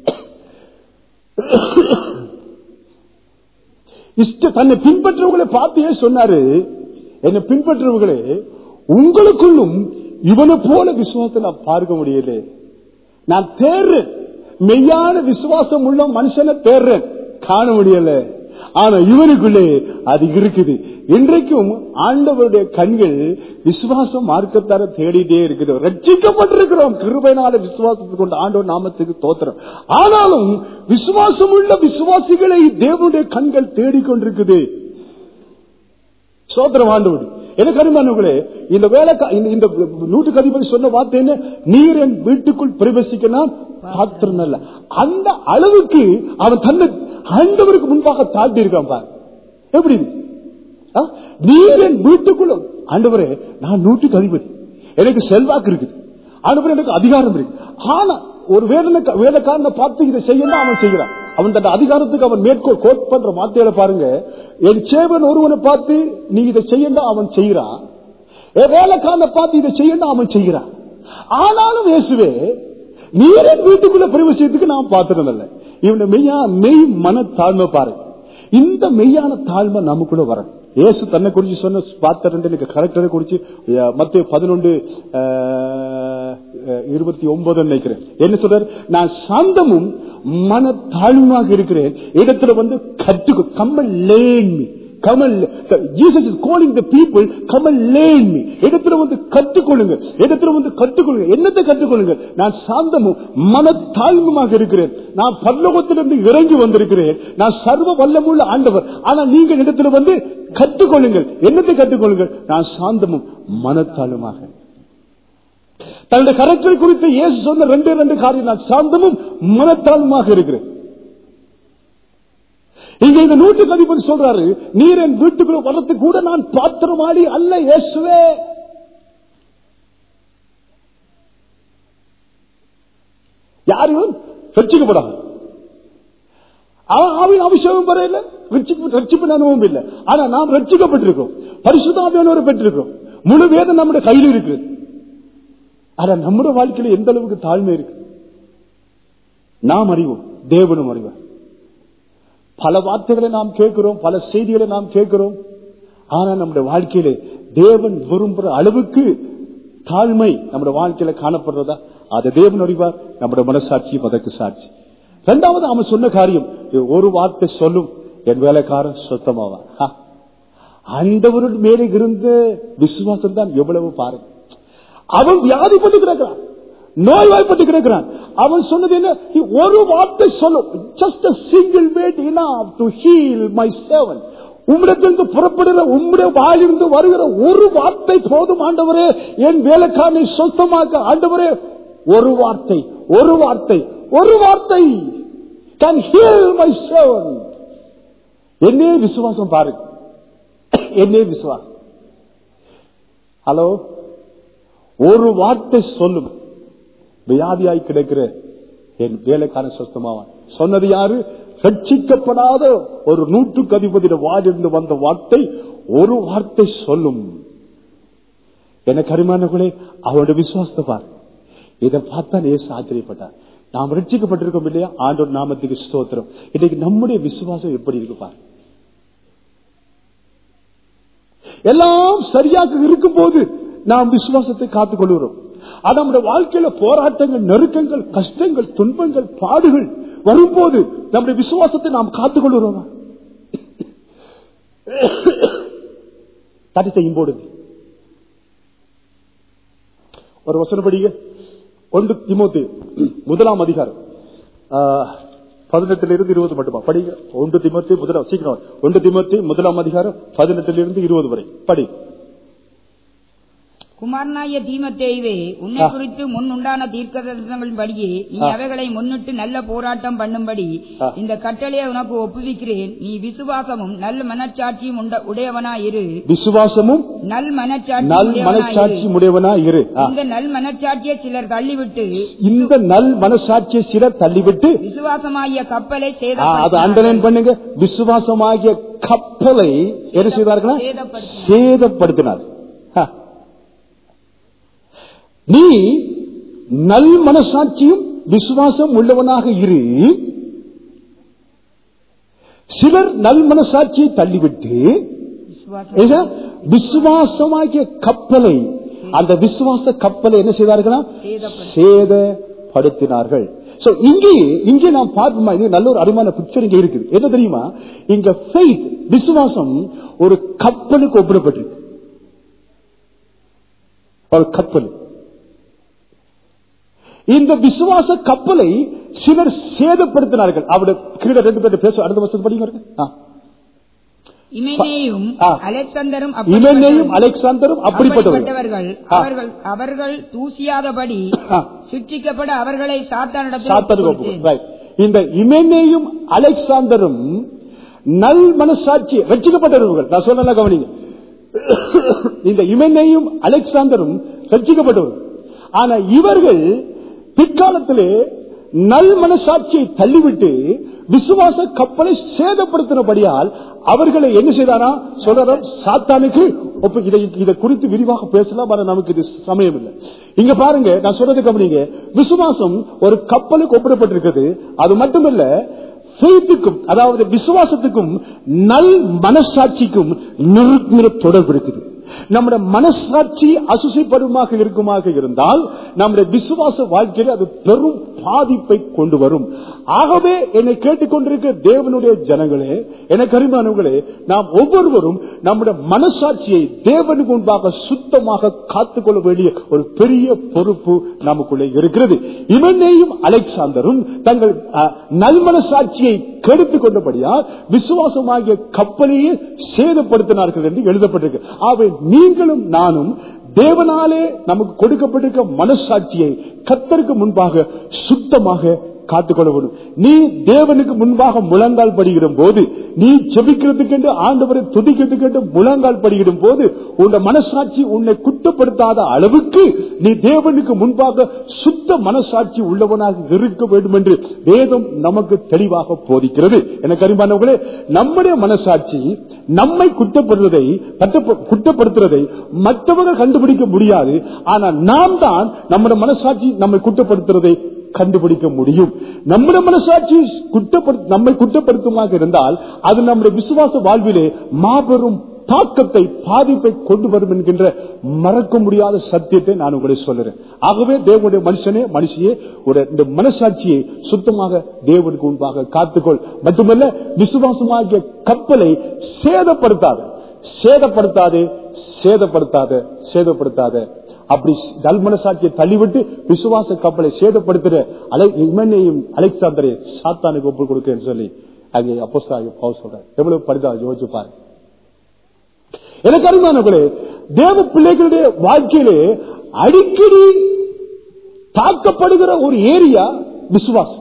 இஷ்ட தன்னை பின்பற்றவங்களை பார்த்தே சொன்னாரு என்னை பின்பற்றவர்களே உங்களுக்குள்ளும் இவனை போல விசுவாசத்தை நான் பார்க்க முடியல நான் தேர்றேன் மெய்யான விசுவாசம் உள்ள மனுஷனை தேர்றேன் காண முடியல ஆனா இவனுக்குள்ளே அது இருக்குது இன்றைக்கும் ஆண்டவருடைய கண்கள் விசுவாசம் மார்க்கத்தார தேடிட்டே இருக்குது ரட்சிக்கப்பட்டிருக்கிறோம் கிருபைனால விசுவாசத்தை கொண்டு ஆண்டவர் நாமத்துக்கு தோத்திரம் ஆனாலும் விசுவாசம் உள்ள விசுவாசிகளை தேவனுடைய கண்கள் தேடிக்கொண்டிருக்குது சோத்திரம் ஆண்டவர் எனக்கு அருமானவர்களே இந்த வேலை இந்த நூற்றுக்கு அதிபதி சொன்ன வார்த்தை என்ன நீர் என் வீட்டுக்குள் பிரவேசிக்க நான் பாத்திரம் அல்ல அந்த அளவுக்கு அவன் தன்னை ஆண்டவருக்கு முன்பாக தாழ்த்தி இருக்கான் பாரு எப்படி இது? ஆ? நீர் என் வீட்டுக்குள்ள ஆண்டவரே நான் நூற்றுக்கு அதிபதி எனக்கு செல்வாக்கு இருக்குது ஆண்டவரே எனக்கு அதிகாரம் இருக்கு ஆனா ஒரு வேதனை வேலைக்காரனை பார்த்து இதை செய்யணும் அவன் செய்யறான் அவன் தன் அதிகாரத்துக்கு அவன் மேற்கோள் கோட் பண்ற வார்த்தையில பாருங்க என் சேவன் ஒருவனை பார்த்து நீ இதை செய்யணும் அவன் செய்யறான் என் வேலைக்காரனை பார்த்து இதை செய்யணும் அவன் செய்யறான் ஆனாலும் இயேசுவே நீரே வீட்டுக்குள்ள பிரவேசிக்கிறதுக்கு நான் பாத்துறது இல்லை இவன மெய்யா மெய் மன தாழ்மை பாருங்க இந்த மெய்யான தாழ்மை நமக்குள்ள வர இயேசு தன்னை குறிச்சு சொன்ன பார்த்த கரெக்டரை குறிச்சு மத்திய பதினொன்று இருபத்தி ஒன்பது நினைக்கிறேன் என்ன சொல்றாரு நான் சாந்தமும் மன தாழ்வுமாக இருக்கிறேன் இடத்துல வந்து கற்றுக்கு come all learn come all Jesus is calling the people come all learn me இடத்துல வந்து கற்றுக்கொள்ளுங்க இடத்துல வந்து கற்றுக்கொள்ளுங்க என்னத்தை கற்றுக்கொள்ளுங்க நான் சாந்தமும் மன தாழ்வுமாக இருக்கிறேன் நான் பல்லோகத்திலிருந்து இறங்கி வந்திருக்கிறேன் நான் சர்வ வல்லமுள்ள ஆண்டவர் ஆனா நீங்கள் இடத்துல வந்து கற்றுக்கொள்ளுங்கள் என்னத்தை கற்றுக்கொள்ளுங்கள் நான் சாந்தமும் மனத்தாழ்வுமாக தன்னுடைய கரத்தில் குறித்து இயேசு சொன்ன ரெண்டு ரெண்டு காரியம் நான் சாந்தமும் மனத்தாழ்வுமாக இருக்கிறேன் இங்க இந்த நூற்றுக்கு அதிபதி சொல்றாரு நீர் என் வீட்டுக்குள்ள வர்றதுக்கு கூட நான் பாத்திரமாடி அல்ல இயேசுவே யாரும் ரட்சிக்கப்படாது அவன் அபிஷேகம் வரையில ரட்சிப்பு அனுபவம் இல்லை ஆனா நாம் ரட்சிக்கப்பட்டிருக்கோம் பரிசுதாவியானவரை பெற்றிருக்கிறோம் முழு வேதம் நம்முடைய கையில் இருக்கு ஆனா நம்முடைய வாழ்க்கையில எந்த அளவுக்கு தாழ்மை இருக்கு நாம் அறிவோம் தேவனும் அறிவார் பல வார்த்தைகளை நாம் கேட்கிறோம் பல செய்திகளை நாம் கேட்கிறோம் ஆனா நம்முடைய வாழ்க்கையில தேவன் விரும்புற அளவுக்கு தாழ்மை நம்முடைய வாழ்க்கையில காணப்படுறதா அதை தேவன் அறிவார் நம்முடைய மனசாட்சியும் அதற்கு சாட்சி இரண்டாவது அவன் சொன்ன காரியம் ஒரு வார்த்தை சொல்லும் என் வேலைக்காரன் சொத்தமாவா ஆண்டவருடைய மேலே இருந்த விசுவாசம் தான் எவ்வளவு பாருங்க அவன் வியாதிப்பட்டு கிடக்கிறான் நோய்வாய்ப்பட்டு கிடக்கிறான் அவன் சொன்னது என்ன ஒரு வார்த்தை சொல்லும் just single word enough to heal my servant உம்மிடத்திலிருந்து புறப்படுகிற உம்முடைய வாயிலிருந்து வருகிற ஒரு வார்த்தை போதும் ஆண்டவரே என் வேலைக்காரனை சொந்தமாக்க ஆண்டவரே ஒரு வார்த்தை ஒரு வார்த்தை ஒரு வார்த்தை கேன் ஹீல் மை சேவன் என்னே விசுவாசம் பாருங்க என்னே விசுவாசம் ஹலோ ஒரு வார்த்தை சொல்லும் வியாதியாய் கிடைக்கிற என் வேலைக்கான சொஸ்தமாவான் சொன்னது யாரு ரட்சிக்கப்படாத ஒரு நூற்றுக்கு அதிபதியிட வாடிருந்து வந்த வார்த்தை ஒரு வார்த்தை சொல்லும் எனக்கு அருமானங்களே அவருடைய விசுவாசத்தை பார் இதை பார்த்தா நேசு ஆச்சரியப்பட்டார் நாம் ரட்சிக்கப்பட்டிருக்கோம் இல்லையா ஆண்டோர் நாமத்துக்கு ஸ்தோத்திரம் இன்னைக்கு நம்முடைய விசுவாசம் எப்படி இருக்கு பார் எல்லாம் சரியாக இருக்கும் போது நாம் விசுவாசத்தை காத்துக் கொள்கிறோம் அது நம்முடைய வாழ்க்கையில போராட்டங்கள் நெருக்கங்கள் கஷ்டங்கள் துன்பங்கள் பாடுகள் வரும்போது நம்முடைய விசுவாசத்தை நாம் காத்துக் கொள்கிறோம் தடித்தையும் போடுது ஒரு வசனப்படிங்க ஒன்று திமுத்து முதலாம் அதிகாரம் பதினெட்டுல இருந்து இருபது மட்டுமா படிங்க ஒன்று திமுத்தி முதலாம் சீக்கிரம் ஒன்று திமுத்தி முதலாம் அதிகாரம் பதினெட்டுல இருந்து இருபது வரை படி குமாரனாய தீமத்தேய்வே உன்னை ஆ. குறித்து முன் உண்டான தீர்க்க தரிசனங்களின்படியே நீ ஆ. அவைகளை முன்னிட்டு நல்ல போராட்டம் பண்ணும்படி ஆ. இந்த கட்டளையை உனக்கு ஒப்புவிக்கிறேன் நீ விசுவாசமும் நல்ல மனச்சாட்சியும் உண்ட உடையவனாயிரு விசுவாசமும் நல் மனச்சாட்சி நல் மனசாட்சி உடையவனா இரு ஆ. இந்த நல் மனச்சாட்சியை சிலர் தள்ளிவிட்டு இந்த நல் மனசாட்சியை சில தள்ளிவிட்டு விசுவாசமாகிய கப்பலை ஆ, அதை அண்டர்லைன் பண்ணுங்க விசுவாசமாகிய கப்பலை என்ன செய்தார்களா சேதப்படுத்தினார். சேதப்படுத்தினார் ஆ. நீ நல் மனசாட்சியும் விசுவாசம் உள்ளவனாக இரு சிலர் நல் மனசாட்சியை தள்ளிவிட்டு விசுவாசம் ஏதா? விசுவாசமாகிய கப்பலை அந்த விசுவாச கப்பலை என்ன செய்தார்களா சேதப்படுத்தினார். சேதப்படுத்தினார்கள் So, இங்கே இங்கே நாம் பார்ப்போமா இது நல்ல ஒரு அருமையான பிக்சர் இங்க இருக்குது என்ன தெரியுமா இங்க faith விசுவாசம் ஒரு கப்பலுக்கு ஒப்பிடப்பட்டிருக்கு ஒரு கப்பல் இந்த விசுவாச கப்பலை சிலர் சேதப்படுத்தினார்கள் அவருடைய கிரீட ரெண்டு பேர் பேச அடுத்த வருஷம் படிங்க ஆ. இமெனேயும் ஆ. அலெக்சாந்தரும் இமெனேயும் அலெக்சாந்தரும் அப்படிப்பட்டவர்கள் அப்படிப்பட்டவர்கள் ஆ. அவர்கள் அவர்கள் தூசியாதபடி ஆ. சிக்ஷிக்கப்பட அவர்களை சாத்தானிடத்தில் சாத்தனுக்கு ஒப்புக் ஒப்புக்கொடு. Right. இந்த இமெனேயும் அலெக்சாந்தரும் நல் மனசாட்சி ரட்சிக்கப்பட்டவர்கள் நான் சொன்ன கவனிங்க இந்த இமெனேயும் அலெக்சாந்தரும் ரட்சிக்கப்பட்டவர்கள் ஆனா இவர்கள் பிற்காலத்திலே நல் மனசாட்சியை தள்ளிவிட்டு விசுவாச கப்பலை சேதப்படுத்தினபடியால் அவர்களை என்ன செய்தாரா சொல்றாரா சாத்தானுக்கு ஒப்பு இதை இதை குறித்து விரிவாக பேசலாம் ஆனா நமக்கு இது சமயம் இல்லை இங்க பாருங்க நான் சொல்றது கவனிங்க விசுவாசம் ஒரு கப்பலுக்கு ஒப்பிடப்பட்டிருக்கிறது அது மட்டுமல்ல faithக்கும் அதாவது விசுவாசத்துக்கும் நல் மனசாட்சிக்கும் நெருங்கின தொடர்பு இருக்குது நம்முடைய மனசாட்சி அசுசைப்படுமாக இருக்குமாக இருந்தால் நம்முடைய விசுவாச வாழ்க்கையில் அது பெரும் பாதிப்பை கொண்டு வரும் ஆகவே என்னை கேட்டுக்கொண்டிருக்கிற தேவனுடைய ஜனங்களே எனக்கு அருமானவர்களே நாம் ஒவ்வொருவரும் நம்முடைய மனசாட்சியை தேவனுக்கு முன்பாக சுத்தமாக காத்துக்கொள்ள வேண்டிய ஒரு பெரிய பொறுப்பு நமக்குள்ளே இருக்கிறது இவனையும் அலெக்சாந்தரும் தங்கள் அஹ், நல்மனசாட்சியை கெடுத்துக் கொண்டபடியால் விசுவாசமாகிய கப்பலையே சேதப்படுத்தினார்கள் என்று எழுதப்பட்டிருக்கு ஆகவே நீங்களும் நானும் தேவனாலே நமக்கு கொடுக்கப்பட்டிருக்க மனசாட்சியை கத்தருக்கு முன்பாக சுத்தமாக காத்துக்கொள்ள வேண்டும் நீ தேவனுக்கு முன்பாக முழங்கால் படுகிற போது நீ ஜெபிக்கிறதுக்கென்று ஆண்டவரை துதிக்கிறதுக்கென்று முழங்கால் படுகிற போது உன் மனசாட்சி உன்னை குற்றப்படுத்தாத அளவுக்கு நீ தேவனுக்கு முன்பாக சுத்த மனசாட்சி உள்ளவனாக இருக்க வேண்டும் என்று வேதம் நமக்கு தெளிவாக போதிக்கிறது எனக்கு அறிவானவர்களே நம்முடைய மனசாட்சி நம்மை குற்றப்படுவதை கட்டுப்ப- குற்றப்படுத்துறதை மற்றவர்கள் கண்டுபிடிக்க முடியாது ஆனால் நாம் தான் நம்முடைய மனசாட்சி நம்மை குற்றப்படுத்துறதை கண்டுபிடிக்க முடியும் நம்முடைய மனசாட்சி குற்றப்படுத்த நம்மை குற்றப்படுத்துமாக இருந்தால் அது நம்முடைய விசுவாச வாழ்விலே மாபெரும் தாக்கத்தை பாதிப்பை கொண்டு வரும் என்கின்ற மறக்க முடியாத சத்தியத்தை நான் உங்களை சொல்லுறேன் ஆகவே தேவனுடைய மனுஷனே மனுஷியே ஒரு இந்த மனசாட்சியை சுத்தமாக தேவனுக்கு முன்பாக காத்துக்கொள் மட்டுமல்ல விசுவாசமாகிய கப்பலை சேதப்படுத்தாத சேதப்படுத்தாதே சேதப்படுத்தாத சேதப்படுத்தாத அப்படி நல் மனசாட்சியை தள்ளிவிட்டு விசுவாச கப்பலை சேதப்படுத்துற அலை இமனையும் அலெக்சாந்தரை சாத்தானுக்கு ஒப்பு கொடுக்கன்னு சொல்லி அங்கே அப்போஸ்தா பவுல் சொல்றார் எவ்வளவு படிதா யோசிச்சு பாருங்க எனக்கு அருமானவர்களே தேவ பிள்ளைகளுடைய வாழ்க்கையிலே அடிக்கடி தாக்கப்படுகிற ஒரு ஏரியா விசுவாசம்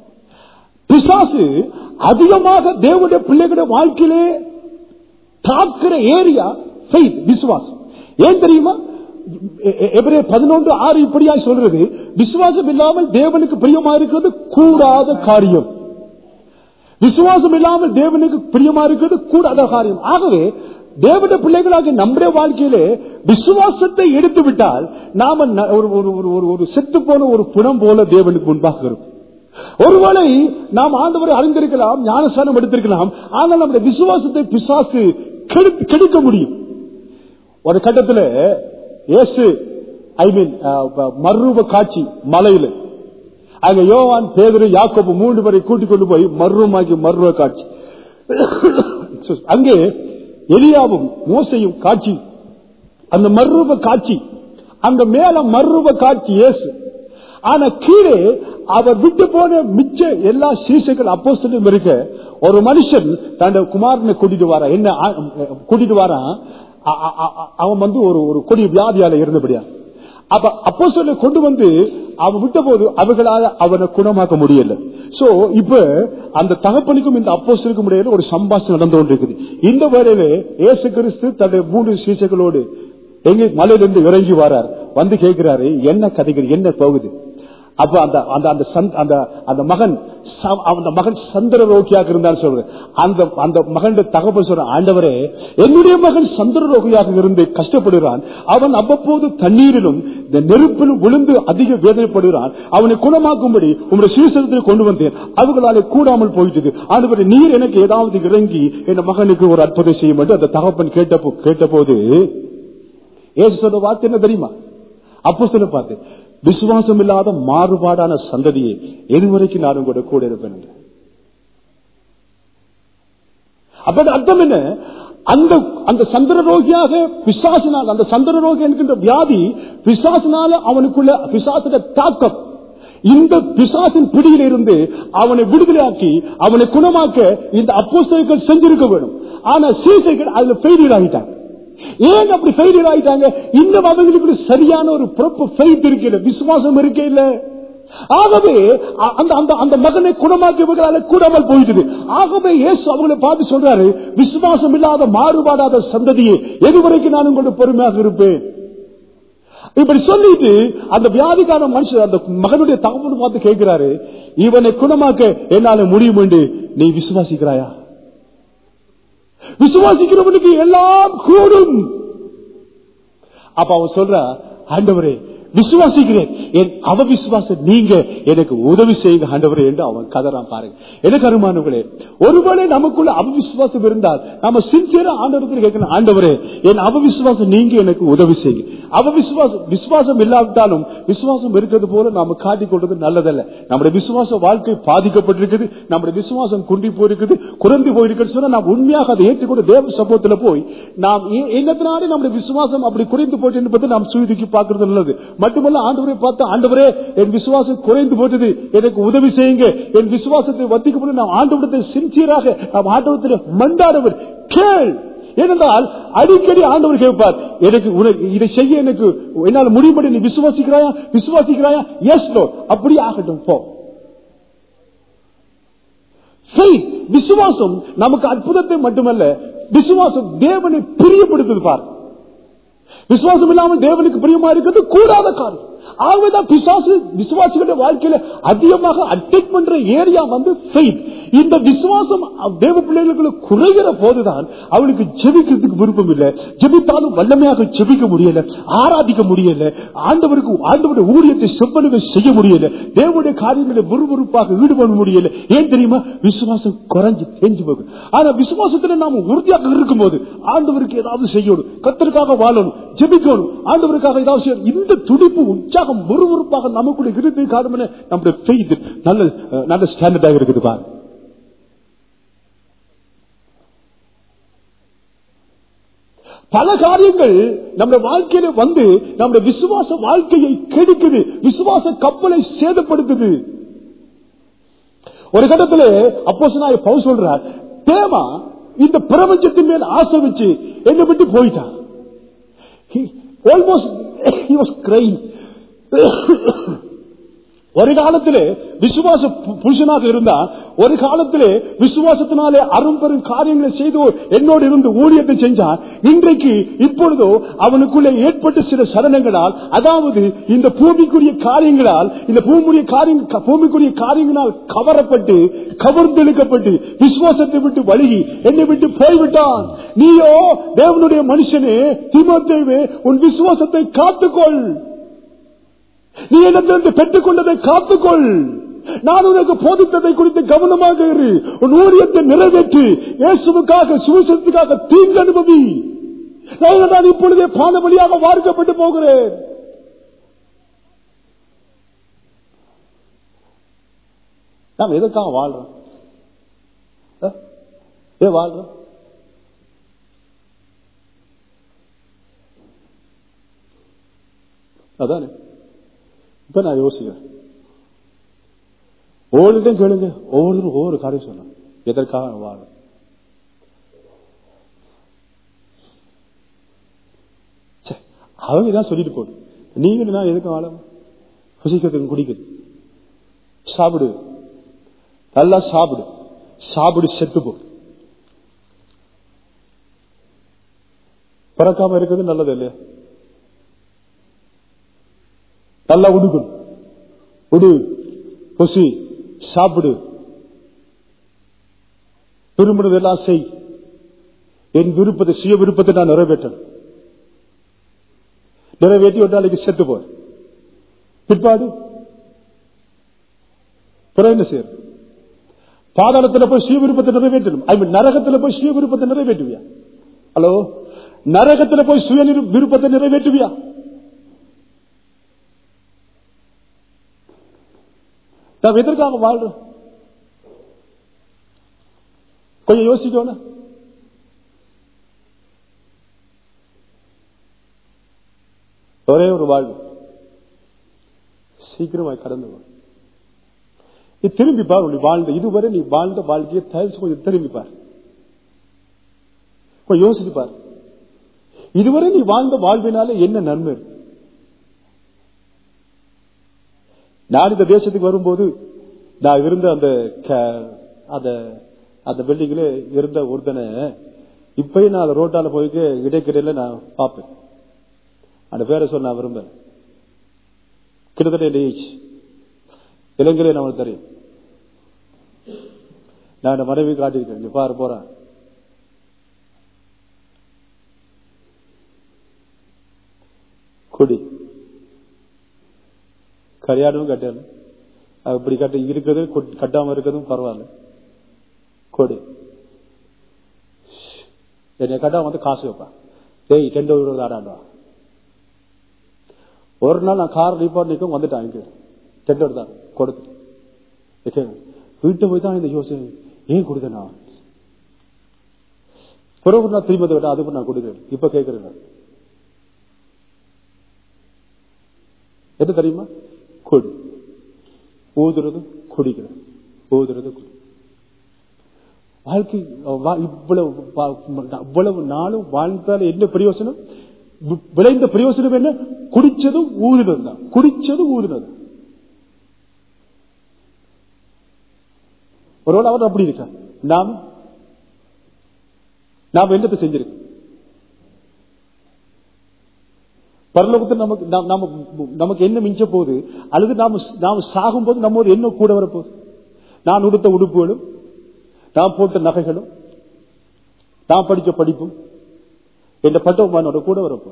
பிசாசு அதிகமாக தேவனுடைய பிள்ளைகளுடைய வாழ்க்கையிலே தாக்குற ஏரியா faith, விசுவாசம் ஏன் தெரியுமா எவரே பதினொன்று ஆறு இப்படியாய் சொல்றது விசுவாசம் இல்லாமல் தேவனுக்கு பிரியமா இருக்கிறது கூடாத காரியம் விசுவாசம் இல்லாமல் தேவனுக்கு பிரியமா இருக்கிறது கூடாத காரியம் ஆகவே தேவனுடைய பிள்ளைகளாக நம்முடைய வாழ்க்கையிலே விசுவாசத்தை எடுத்து விட்டால் நாம ந- ஒரு ஒரு ஒரு ஒரு ஒரு செத்து போன ஒரு புணம் போல தேவனுக்கு முன்பாக இருக்கும் ஒருவேளை நாம் ஆண்டவரை அறிந்திருக்கலாம் ஞானஸ்தானம் எடுத்திருக்கலாம் ஆனால் நம்முடைய விசுவாசத்தை பிசாசு கெடுத்து- கெடுக்க முடியும் ஒரு கட்டத்துல இயேசு ஐ மீன் மர்ரூப காட்சி மலையில அங்க யோவான் பேதரு யாக்கோபு மூன்று பேரை கூட்டிக் கொண்டு போய் மர்ரூமாக்கி மர்ரூப காட்சி அங்கே எலியாவும் மோசையும் காட்சி அந்த மர்ரூப காட்சி அந்த மேல மர்ரூப காட்சி இயேசு ஆனா கீழே அவர் விட்டு போன மிச்ச எல்லா சீசைகள் அப்போஸ்தலரும் இருக்க ஒரு மனுஷன் தன் குமாரனை கூட்டிட்டு வாரா என்ன ஆ- கூட்டிட்டு வாரான் அ- அ- அ- அவன் வந்து ஒரு ஒரு கொடிய வியாதியால இருந்தபடியா அப்ப அப்போ கொண்டு வந்து அவன் விட்ட போது அவர்களால அவனை குணமாக்க முடியல சோ இப்ப அந்த தகப்பனுக்கும் இந்த அப்போஸ்தலுக்கும் இடையில ஒரு சம்பாஷணம் நடந்து கொண்டிருக்குது இந்த வேளையில இயேசு கிறிஸ்து தன்னுடைய மூன்று சீசைகளோடு எங்க மலையிலிருந்து இறங்கி வரார் வந்து கேட்கிறாரு என்ன கதைகள் என்ன போகுது அப்ப அந்த அந்த அந்த சந்த்- அந்த அந்த மகன் ச- அந்த மகன் சந்திர ரோகியாக இருந்தான்னு சொல்றேன் அந்த அந்த மகன் தகவல் சொல்ற ஆண்டவரே என்னுடைய மகன் சந்திர ரோகியாக இருந்து கஷ்டப்படுகிறான் அவன் அவ்வப்போது தண்ணீரிலும் இந்த நெருப்பிலும் விழுந்து அதிக வேதனைப்படுகிறான் அவனை குணமாக்கும்படி உங்களுடைய சீசனத்தில் கொண்டு வந்தேன் அவர்களாலே கூடாமல் போயிட்டது ஆண்டவரே நீர் எனக்கு ஏதாவது இறங்கி என் மகனுக்கு ஒரு அற்புதம் செய்யும் என்று அந்த தகப்பன் கேட்ட கேட்டபோது ஏசு சொன்ன வார்த்தை என்ன தெரியுமா அப்போ சொல்ல பார்த்து விசுவாசம் இல்லாத மாறுபாடான சந்ததியை எதுவரைக்கும் நான் உங்களோட கூட இருப்பேன் என்று. அப்ப அது அர்த்தம் என்ன அந்த அந்த சந்திர ரோகியாக பிசாசினால் அந்த சந்திர ரோகி என்கின்ற வியாதி பிசாசினால அவனுக்குள்ள பிசாசுட தாக்கம் இந்த பிசாசின் பிடியில் இருந்து அவனை விடுதலையாக்கி அவனை குணமாக்க இந்த அப்போஸ்தலர்கள் செஞ்சிருக்க வேண்டும் ஆனா சீசைகள் அதுல ஃபெயிலியர் ஆகிட்டாங்க ஏன் அப்படி ஃபெயிலியர் ஆயிட்டாங்க இன்னும் அவங்களுக்கு சரியான ஒரு ப்ராப்பர் ஃபெய்த் இருக்கல விசுவாசம் இருக்கே இல்ல ஆகவே அ- அந்த அந்த அந்த மகனை குணமாக்கியவர்களால கூடாமல் போயிட்டது ஆகவே இயேசு அவங்களை பார்த்து சொல்றாரு விசுவாசம் இல்லாத மாறுபாடாத சந்ததியை எதுவரைக்கும் நான் உங்களோட பொறுமையாக இருப்பேன் இப்படி சொல்லிட்டு அந்த வியாதிக்கான மனுஷன் அந்த மகனுடைய தகவல் பார்த்து கேட்கிறாரு இவனை குணமாக்க என்னால முடியும் என்று நீ விசுவாசிக்கிறாயா விசுவாசிக்கிறவனுக்கு எல்லாம் கூடும் அப்ப அவன் சொல்ற ஆண்டவரே விசுவாசிக்கிறேன் என் அவ விசுவாசம் நீங்க எனக்கு உதவி செய்யுங்க ஆண்டவரே என்று அவன் கதறான் பாருங்க எனக்கு அருமானவர்களே ஒருவேளை நமக்குள்ள அவவிசுவாசம் இருந்தால் நம்ம சின்சியரா ஆண்டவரத்தில் கேட்கணும் ஆண்டவரே என் அவவிசுவாசம் நீங்க எனக்கு உதவி செய்யுங்க அவவிசுவாசம் விசுவாசம் இல்லாவிட்டாலும் விசுவாசம் இருக்கிறது போல நாம காட்டிக் கொள்றது நல்லதல்ல நம்முடைய விசுவாச வாழ்க்கை பாதிக்கப்பட்டிருக்குது நம்முடைய விசுவாசம் குண்டி போயிருக்குது குறைந்து போயிருக்குன்னு சொன்னா நாம் உண்மையாக அதை ஏற்றுக்கொண்டு தேவ சமூகத்துல போய் நாம் ஏ- என்னத்தினாலே நம்முடைய விசுவாசம் அப்படி குறைந்து போட்டு என்பதை நாம் சுயதுக்கி பார்க்கிறது நல்லது மட்டுமல்ல ஆண்டவரை பார்த்து ஆண்டவரே என் விசுவாசம் குறைந்து போட்டது எனக்கு உதவி செய்யுங்க என் விசுவாசத்தை வத்திக்கப்படும் நாம் ஆண்டவரத்தை சின்சியராக நாம் ஆண்டவரத்தில் மண்டாடவர் கேள் ஏனென்றால் அடிக்கடி ஆண்டவர் கேட்பார் எனக்கு உனக்கு இதை செய்ய எனக்கு என்னால் முடியும்படி நீ விசுவாசிக்கிறாயா விசுவாசிக்கிறாயா எஸ் லோ அப்படி ஆகட்டும் போ Faith, விசுவாசம் நமக்கு அற்புதத்தை மட்டுமல்ல விசுவாசம் தேவனை பிரியப்படுத்துது பார் விசுவாசம் இல்லாமல் தேவனுக்கு பிரியமா இருக்கிறது கூடாத காரியம் ஆகவேதான் பிசாசு விசுவாசிகளுடைய வாழ்க்கையில அதிகமாக அட்டாக் பண்ற ஏரியா வந்து faith. இந்த விசுவாசம் தேவ பிள்ளைகளுக்குள்ள குறைகிற போதுதான் அவளுக்கு ஜெபிக்கிறதுக்கு விருப்பம் இல்லை ஜெபித்தாலும் வல்லமையாக ஜெபிக்க முடியல ஆராதிக்க முடியல ஆண்டவருக்கு ஆண்டவருடைய ஊழியத்தை செவ்வனுக்கு செய்ய முடியல தேவனுடைய காரியங்களை விறுவிறுப்பாக ஈடுபட முடியல ஏன் தெரியுமா விசுவாசம் குறைஞ்சு தெரிஞ்சு போகும் ஆனா விசுவாசத்துல நாம உறுதியாக இருக்கும்போது ஆண்டவருக்கு ஏதாவது செய்யணும் கத்தருக்காக வாழணும் ஜெபிக்கணும் ஆண்டவருக்காக ஏதாவது செய்யணும் இந்த துடிப்பு உற்சாகம் விறுவிறுப்பாக நமக்குள்ள இருந்து காரணம் நம்முடைய faith நல்ல அஹ், நல்ல ஸ்டாண்டர்டாக இருக்குது பாரு பல காரியங்கள் நம்ம வாழ்க்கையில வந்து நம்முடைய விசுவாச வாழ்க்கையை கெடுக்குது விசுவாச கப்பலை சேதப்படுத்துது ஒரு கட்டத்துல அப்போ பவுல் சொல்றார் தேவா இந்த பிரபஞ்சத்தின் மேல் ஆசை வச்சு என்னை விட்டு போயிட்டான் ஆல்மோஸ்ட் கிரைங் ஒரு காலத்திலே விசுவாச பு- புருஷனாக இருந்தா ஒரு காலத்திலே விசுவாசத்தினாலே அரும்பெரும் காரியங்களை செய்து என்னோடு இருந்து ஊழியத்தை செஞ்சான் இன்றைக்கு இப்பொழுதோ அவனுக்குள்ளே ஏற்பட்ட சில சரணங்களால் அதாவது இந்த பூமிக்குரிய காரியங்களால் இந்த பூமிக்குரிய காரியம் க- பூமிக்குரிய காரியங்களால் கவரப்பட்டு கவர்ந்தெழுக்கப்பட்டு விசுவாசத்தை விட்டு வழுகி என்னை விட்டு போய்விட்டான் நீயோ தேவனுடைய மனுஷனே திமுத்தேவே உன் விசுவாசத்தை காத்துக்கொள் நீ என்னிடத்திலிருந்து பெற்றுக் கொண்டதை காத்துக்கொள் நான் உனக்கு போதித்ததை குறித்து கவனமாக இரு உன் ஊழியத்தை நிறைவேற்றி இயேசுவுக்காக சுவிசத்துக்காக தீங்கு அனுபவி நான் நான் இப்பொழுதே பான வழியாக வார்க்கப்பட்டு போகிறேன் நாம் எதற்காக வாழ்றோம் அஹ்? ஏன் வாழ்றோம் அதானே இப்ப நான் யோசிக்கிறேன் ஒவ்வொருத்தையும் கேளுங்க ஒவ்வொருத்தரும் ஒவ்வொரு காரியம் சொன்னாங்க எதற்காக வாழும் அவங்க தான் சொல்லிட்டு போடு நீங்க நான் எதுக்கு ஆளும் புசிக்கிறதுக்கு குடிக்குது சாப்பிடு நல்லா சாப்பிடு சாப்பிடு செத்து போ பிறக்காம இருக்கிறது நல்லது இல்லையா நல்லா உடுக்கணும் உடு புசி சாப்பிடு விரும்பினதெல்லாம் செய் என் விருப்பத்தை சுய விருப்பத்தை நான் நிறைவேற்றணும் நிறைவேற்றி ஒரு நாளைக்கு செத்து போற பிற்பாடு பிறகு என்ன செய்யறது பாதாளத்தில் போய் சுய விருப்பத்தை நிறைவேற்றணும் ஐ மீன் நரகத்தில் போய் சுய விருப்பத்தை நிறைவேற்றுவியா ஹலோ நரகத்தில் போய் சுய நிரு- விருப்பத்தை நிறைவேற்றுவியா நாம் எதற்காக வாழ்றோம் கொஞ்சம் யோசிக்கணும் ஒரே ஒரு வாழ்வு சீக்கிரமாய் கடந்து வா. நீ திரும்பி பார் நீ வாழ்ந்த இதுவரை நீ வாழ்ந்த வாழ்க்கையை தயவு கொஞ்சம் திரும்பி பார் கொஞ்சம் யோசிச்சு பார் இதுவரை நீ வாழ்ந்த வாழ்வினால என்ன நன்மை இருக்கு? நான் இந்த தேசத்துக்கு வரும்போது நான் இருந்த அந்த க- அந்த அந்த பில்டிங்ல இருந்த ஒருத்தனை இப்பயும் நான் அந்த ரோட்டால போயிட்டு இடைக்கிடையில நான் பார்ப்பேன் அந்த பேரை சொல்ல நான் விரும்புறேன் கிட்டத்தட்ட என் ஏஜ் இளைஞரே நம்மளுக்கு தெரியும் நான் என் மனைவி காட்டியிருக்கேன் இங்க பாரு போறேன் கொடி கல்யாணமும் கட்டணும் அது இப்படி கட்ட இருக்கிறது கொட்- கட்டாம இருக்கிறதும் பரவாயில்ல கொடு என்னை கட்டாம வந்து காசு வைப்பான் டேய் டென் இருபது ஆடாண்டா ஒரு நாள் நான் கார் ரிப்போர்ட் நிற்கும் வந்துட்டான் இங்க டெண்டர் தான் கொடுத்து வீட்டை போய் தான் இந்த யோசனை ஏன் கொடுத்தேன் நான் பிறகு நான் திரும்ப விட்டா அதுக்கு நான் கொடுக்குறேன் இப்ப கேட்கிறேன் நான். என்ன தெரியுமா கொடு ஊதுறது குடிக்கிறது ஊதுறது குடி வாழ்க்கை வா- இவ்வளவு வா- இவ்வளவு நாளும் வாழ்ந்தால என்ன பிரயோசனம் வி- விளைந்த பிரயோசனம் என்ன குடிச்சதும் ஊதுனது தான் குடிச்சதும் ஊதுனது ஒருவேளை அவர் அப்படி இருக்கா நாம் நாம் என்னத்தை செஞ்சிருக்கோம் பரலோகத்தில் நமக்கு நாம்- நாம நமக்கு என்ன மிஞ்ச போகுது அல்லது நாம நாம சாகும் போது நம்ம ஒரு என்ன கூட வரப்போகுது நான் உடுத்த உடுப்புகளும் நான் போட்ட நகைகளும் நான் படிச்ச படிப்பும் என் பட்டவமானோட கூட வரப்போ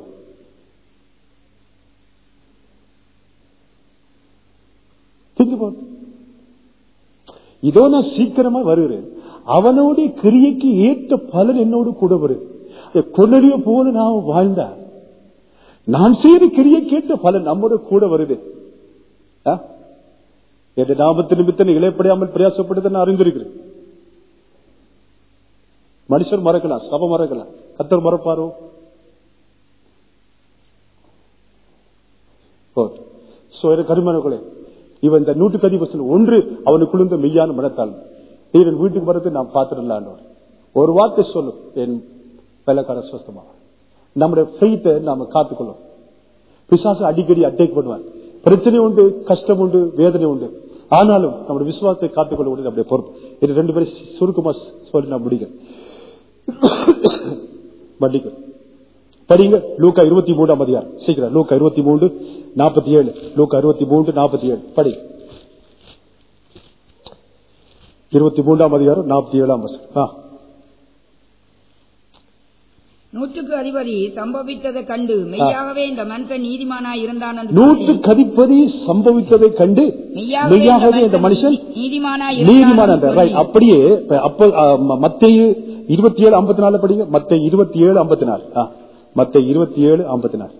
திங்க் about it. இதோ நான் சீக்கிரமா வருகிறேன் அவனோட கிரியைக்கு ஏற்ற பலன் என்னோடு கூட வருது கொள்ளடிய போல நான் வாழ்ந்தா நான் செய்த கிரியை கேட்ட பலன் நம்மோட கூட வருது ஆ? என் நாமத்து நிமித்தம் இழைப்படையாமல் பிரயாசப்படுத்த நான் அறிந்திருக்கிறேன் மனுஷர் மறக்கலாம் சபை மறக்கலாம் கத்தர் மறப்பாரோ சோ கருமனங்களே இவன் இந்த நூற்றுக்கு அதிபசன் ஒன்று அவனுக்குள்ள இந்த மெய்யான மனத்தாழ்வு நீ வீட்டுக்கு வரது நான் பார்த்துடலான்னு ஒரு வார்த்தை சொல்லும் என் வேலைக்கார சுவஸ்தமா நம்முடைய ஃபெய்த்தை நாம காத்துக்கொள்ளும் பிசாசு அடிக்கடி அட்டேக் பண்ணுவார் பிரச்சனை உண்டு கஷ்டம் உண்டு வேதனை உண்டு ஆனாலும் நம்முடைய விசுவாசத்தை காத்துக்கொள்ள வேண்டியது நம்முடைய பொறுப்பு இது ரெண்டு பேரும் சுருக்கமா சொல்லி நான் முடிக்கிறேன் மன்னிக்கும் படிங்க லூக்கா இருபத்தி மூன்றாம் அதிகாரம் சீக்கிரம் லூக்கா இருபத்தி மூன்று நாற்பத்தி ஏழு லூக்கா இருபத்தி மூன்று நாற்பத்தி ஏழு படி இருபத்தி மூன்றாம் அதிகாரம் நாற்பத்தி ஏழாம் வசனம் ஆ. நூற்றுக்கு அதிபதி சம்பவித்ததை கண்டு மெய்யாகவே இந்த மனுஷன் நீதிமானாய் இருந்தான் என்று நூற்று சொல்லி, கதிப்பதி சம்பவித்ததை கண்டு மெய்யாகவே மெய்யாகவே இந்த மனுஷன் நீதிமானாய் நீதிமான இருந்தான் என்று சொல்லி, அப்படியே இப்ப அப்ப மத்திய இருபத்தி ஏழு ஐம்பத்தி நாலு படிங்க மத்த இருபத்தி ஏழு ஐம்பத்தி நாலு மத்த இருபத்தி ஏழு ஐம்பத்தி நாலு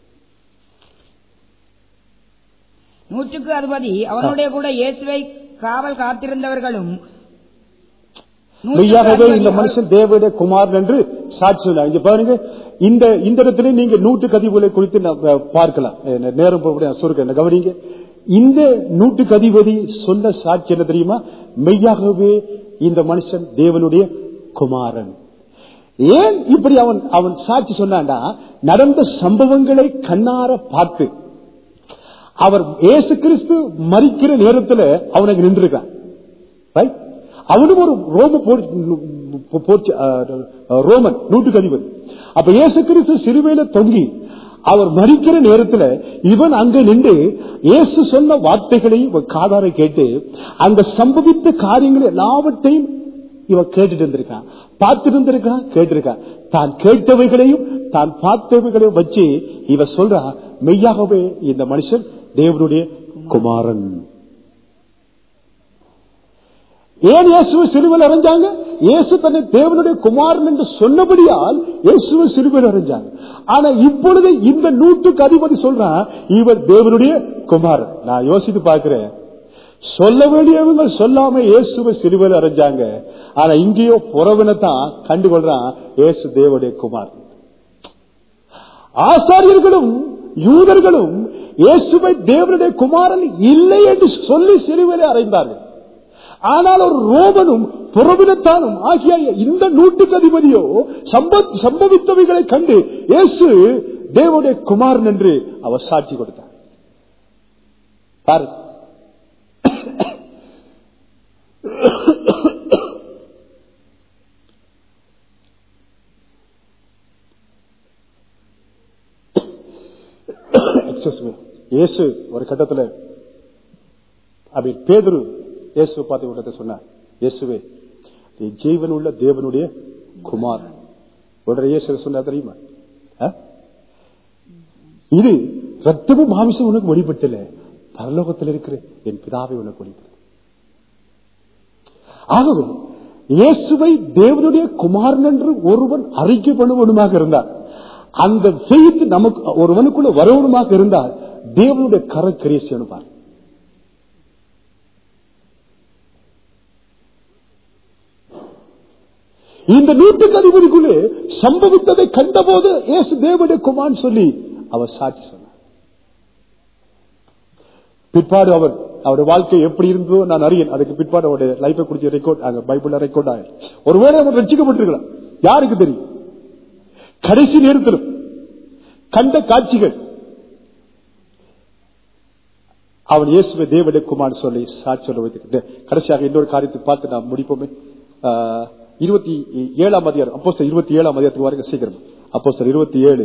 நூற்றுக்கு அதிபதி அவனுடைய கூட இயேசுவை காவல் காத்திருந்தவர்களும் நூற்றுக்கு மெய்யாகவே அதிபதி இந்த மனுஷன் தேவடைய குமார் என்று சாட்சி சொன்னார். இங்க பாருங்க இந்த இந்த இடத்துல நீங்க நூற்று கதிவுகளை குறித்து நான், அஹ், பார்க்கலாம் அஹ், நேரம் போக சுருக்க என்ன கவனிங்க இந்த நூற்று கதிபதி சொன்ன சாட்சி என்ன தெரியுமா மெய்யாகவே இந்த மனுஷன் தேவனுடைய குமாரன் ஏன் இப்படி அவன் அவன் சாட்சி சொன்னான்டா நடந்த சம்பவங்களை கண்ணார பார்த்து அவர் இயேசு கிறிஸ்து மறிக்கிற நேரத்தில் அவனுக்கு நின்றுருக்கான் Right? அவனும் ஒரு ரோம போர் போர்ச்ச- அஹ், ரோமன் நூற்றுக்கு அதிபதி அப்ப இயேசு கிறிஸ்து சிறுவையில தொங்கி அவர் மறிக்கிற நேரத்தில் இவன் அங்க நின்று இயேசு சொன்ன வார்த்தைகளை இவன் காதார கேட்டு அங்க சம்பவித்த காரியங்கள் எல்லாவற்றையும் இவன் கேட்டுட்டு இருந்திருக்கான் பார்த்துட்டு இருந்திருக்கான் கேட்டிருக்கான் தான் கேட்டவைகளையும் தான் பார்த்தவைகளையும் வச்சு இவ சொல்றா மெய்யாகவே இந்த மனுஷன் தேவனுடைய குமாரன் ஏன் இயேசுவை சிலுவையில் அறைஞ்சாங்க இயேசு தன்னை தேவனுடைய குமாரன் என்று சொன்னபடியால் இயேசுவை சிலுவையில் அறைஞ்சாங்க ஆனா இப்பொழுது இந்த நூற்றுக்கு அதிபதி சொல்றான் இவர் தேவனுடைய குமாரன் நான் யோசித்து பார்க்கிறேன் சொல்ல வேண்டியவங்க சொல்லாம இயேசுவை சிலுவையில் அறைஞ்சாங்க ஆனா இங்கேயோ புறவினை தான் கண்டுகொள்றான் இயேசு தேவனுடைய குமார் ஆசாரியர்களும் யூதர்களும் இயேசுவை தேவனுடைய குமாரன் இல்லை என்று சொல்லி சிலுவையில் அறைந்தார்கள் ஆனால் ஒரு ரோமனும் புறவினத்தானும் ஆகிய இந்த நூற்றுக்கு அதிபதியோ சம்ப- சம்பவித்தவைகளை கண்டு இயேசு தேவனுடைய குமாரன் என்று அவர் சாட்சி கொடுத்தார் பாரு Excuse me. இயேசு ஒரு கட்டத்துல அப்படி பேதுரு இயேசு பார்த்து விட்டத்தை சொன்னார் இயேசுவே நீ ஜீவன் உள்ள தேவனுடைய குமார் உடனே இயேசு சொன்னா தெரியுமா ஆ? இது ரத்தமும் மாமிசம் உனக்கு வெளிப்பட்டல பரலோகத்தில் இருக்கிற என் பிதாவை உனக்கு வெளிப்பட்டது ஆகவே இயேசுவை தேவனுடைய குமாரன் என்று ஒருவன் அறிக்கை பண்ணுவனுமாக இருந்தார் அந்த faith நமக்கு ஒருவனுக்குள்ள வரவனுமாக இருந்தால் தேவனுடைய கரக்கிரியை செய்யணுமார் இந்த நூற்றுக்கு அதிபதிக்குள்ளே சம்பவித்ததை கண்டபோது இயேசு தேவனுடைய குமான் சொல்லி அவர் சாட்சி சொன்னார் பிற்பாடு அவர் அவருடைய வாழ்க்கை எப்படி இருந்ததோ நான் அறியேன் அதுக்கு பிற்பாடு அவருடைய லைஃபை குறிச்ச ரெக்கார்ட் அங்க பைபிள்ல ரெக்கார்ட் ஆயிரும் ஒருவேளை அவர் ரட்சிக்கப்பட்டிருக்கலாம் யாருக்கு தெரியும் கடைசி நேரத்திலும் கண்ட காட்சிகள் அவன் இயேசுவை தேவனுடைய குமார் சொல்லி சாட்சி சொல்ல வைத்து கடைசியாக இன்னொரு காரியத்தை பார்த்து நாம் முடிப்போமே ஆஹ், இருபத்தி ஏழாம் அதிகாரம் அப்போ இருபத்தி ஏழாம் அதிகாரத்துக்கு வாருங்க சீக்கிரம் அப்போ இருபத்தி ஏழு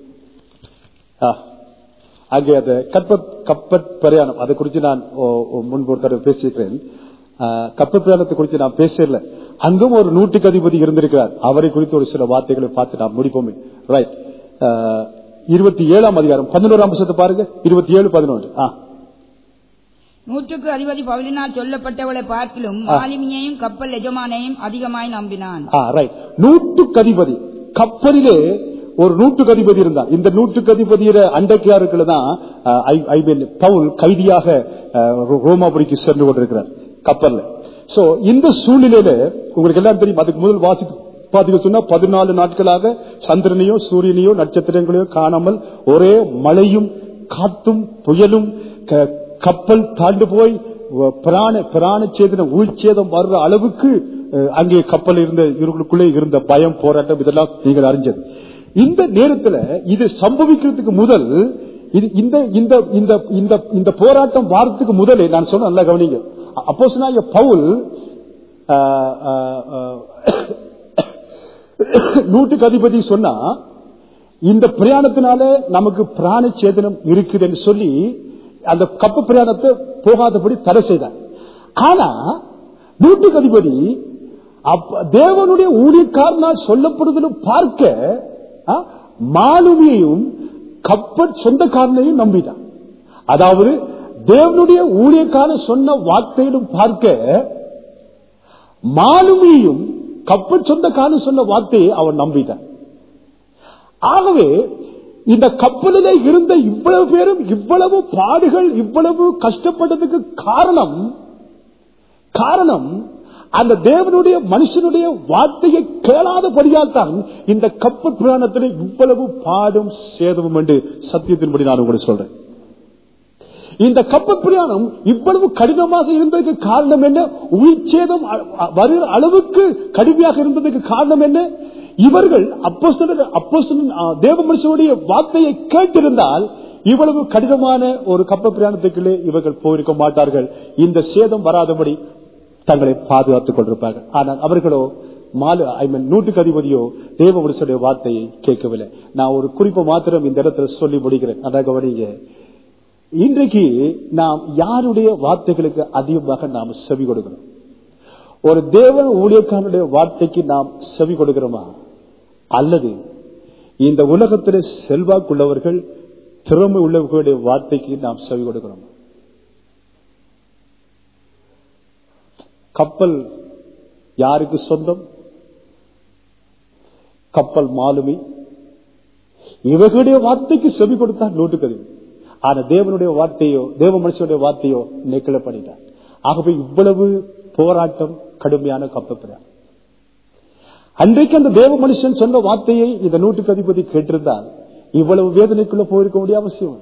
அங்கே அந்த கப்பற் கப்பற் பிரயாணம் அதை குறித்து நான் ஓ- ஓ முன்பு ஒரு தடவை பேசியிருக்கிறேன் ஆஹ், கப்பற் பிரயாணத்தை குறித்து நான் பேசல அங்கும் ஒரு நூற்றுக்கு அதிபதி இருந்திருக்கிறார் அவரை குறித்து ஒரு சில வார்த்தைகளை பார்த்து நாம் முடிப்போமே ரைட் இருபத்தி ஏழாம் அதிகாரம் பதினோராம் வருஷத்தை பாருங்க இருபத்தி ஏழு பதினொன்று ஆ நூற்றுக்கு அதிபதி பவுலினால் சொல்லப்பட்டவளை பார்க்கிலும் மாலுமியையும் கப்பல் எஜமானையும் அதிகமாய் நம்பினான் ரைட் நூற்றுக்கு அதிபதி கப்பலிலே ஒரு நூற்றுக்கு அதிபதி இருந்தார் இந்த நூற்றுக்கு அதிபதியில அண்டைக்கியாருக்குள்ள தான் அஹ், ஐ- ஐ மீன் பவுல் கைதியாக அஹ், ரோ- ரோமாபுரிக்கு சென்று கொண்டிருக்கிறார் கப்பல்ல சோ இந்த சூழ்நிலையில உங்களுக்கு எல்லாம் தெரியும் அதுக்கு முதல் வாசித்து பாத்தீங்க சொன்னா பதினாலு நாட்களாக சந்திரனையோ சூரியனையோ நட்சத்திரங்களையோ காணாமல் ஒரே மழையும் காத்தும் புயலும் க- கப்பல் தாண்டு போய் வ- பிராண பிராண சேதனம் உயிர்ச்சேதம் வர்ற அளவுக்கு அஹ், அங்கே கப்பல் இருந்த இவர்களுக்குள்ளே இருந்த பயம் போராட்டம் இதெல்லாம் நீங்கள் அறிஞ்சது இந்த நேரத்துல இது சம்பவிக்கிறதுக்கு முதல் இது இந்த இந்த இந்த இந்த இந்த போராட்டம் வாரத்துக்கு முதலே நான் சொன்ன நல்லா கவனிங்க அப்போ பவுல் ஆஹ், ஆஹ், ஆஹ், நூற்றுக்கு அதிபதி சொன்னா இந்த பிரயாணத்தினால நமக்கு பிராண சேதனம் இருக்குதுன்னு சொல்லி அந்த கப்ப பிரயாணத்தை போகாதபடி தடை செய்தார் ஆனா நூற்றுக்கு அதிபதி அப்ப தேவனுடைய ஊழியக்காரனால் சொல்லப்படுவதிலும் பார்க்க ஆ, மாலுமியையும் கப்பல் சொந்தக்காரனையும் நம்பிட்டான் அதாவது தேவனுடைய ஊழியக்காரன் சொன்ன வார்த்தையிலும் பார்க்க மாலுமியையும் கப்பல் சொந்தக்காரன் சொன்ன வார்த்தையை அவன் நம்பிட்டான் ஆகவே இந்த கப்பலிலே இருந்த இவ்வளவு பேரும் இவ்வளவு பாடுகள் இவ்வளவு கஷ்டப்பட்டதுக்கு காரணம் காரணம் அந்த தேவனுடைய மனுஷனுடைய வார்த்தையை கேளாதபடியால் தான் இந்த கப்பல் புராணத்தில் இவ்வளவு பாடும் சேதமும் என்று சத்தியத்தின்படி நான் உங்களுக்கு சொல்றேன் இந்த கப்பல் பிரயாணம் இவ்வளவு கடினமாக இருந்ததுக்கு காரணம் என்ன உயிர்ச்சேதம் அ- அ- வருகிற அளவுக்கு கடுமையாக இருந்ததுக்கு காரணம் என்ன இவர்கள் அப்போஸ்தலர் அப்போஸ்தலன் ஆ, தேவ மனுஷனுடைய வார்த்தையை கேட்டிருந்தால் இவ்வளவு கடினமான ஒரு கப்ப பிரயாணத்துக்குள்ளே இவர்கள் போயிருக்க மாட்டார்கள் இந்த சேதம் வராதபடி தங்களை பாதுகாத்துக் கொண்டிருப்பார்கள் ஆனால் அவர்களோ மாலு ஐ மீன் நூற்றுக்கு அதிபதியோ தேவ மனுஷனுடைய வார்த்தையை கேட்கவில்லை நான் ஒரு குறிப்பை மாத்திரம் இந்த இடத்துல சொல்லி முடிக்கிறேன் அதான் கவனிங்க இன்றைக்கு நாம் யாருடைய வார்த்தைகளுக்கு அதிகமாக நாம் செவி கொடுக்கிறோம் ஒரு தேவ ஊழியக்காரனுடைய வார்த்தைக்கு நாம் செவி கொடுக்கிறோமா அல்லது இந்த உலகத்திலே செல்வாக்குள்ளவர்கள் திறமை உள்ளவர்களுடைய வார்த்தைக்கு நாம் செவி கொடுக்கிறோமா கப்பல் யாருக்கு சொந்தம் கப்பல் மாலுமி இவர்களுடைய வார்த்தைக்கு செவி கொடுத்தார் நோட்டுக்கது ஆனா தேவனுடைய வார்த்தையோ தேவ மனுஷனுடைய வார்த்தையோ நெக்கில பண்ணிட்டார் ஆகவே இவ்வளவு போராட்டம் கடுமையான கப்பல் அன்றைக்கு அந்த தேவ மனுஷன் சொன்ன வார்த்தையை இந்த நூற்றுக்கு அதிபதி கேட்டிருந்தால் இவ்வளவு வேதனைக்குள்ள போயிருக்க வேண்டிய அவசியம்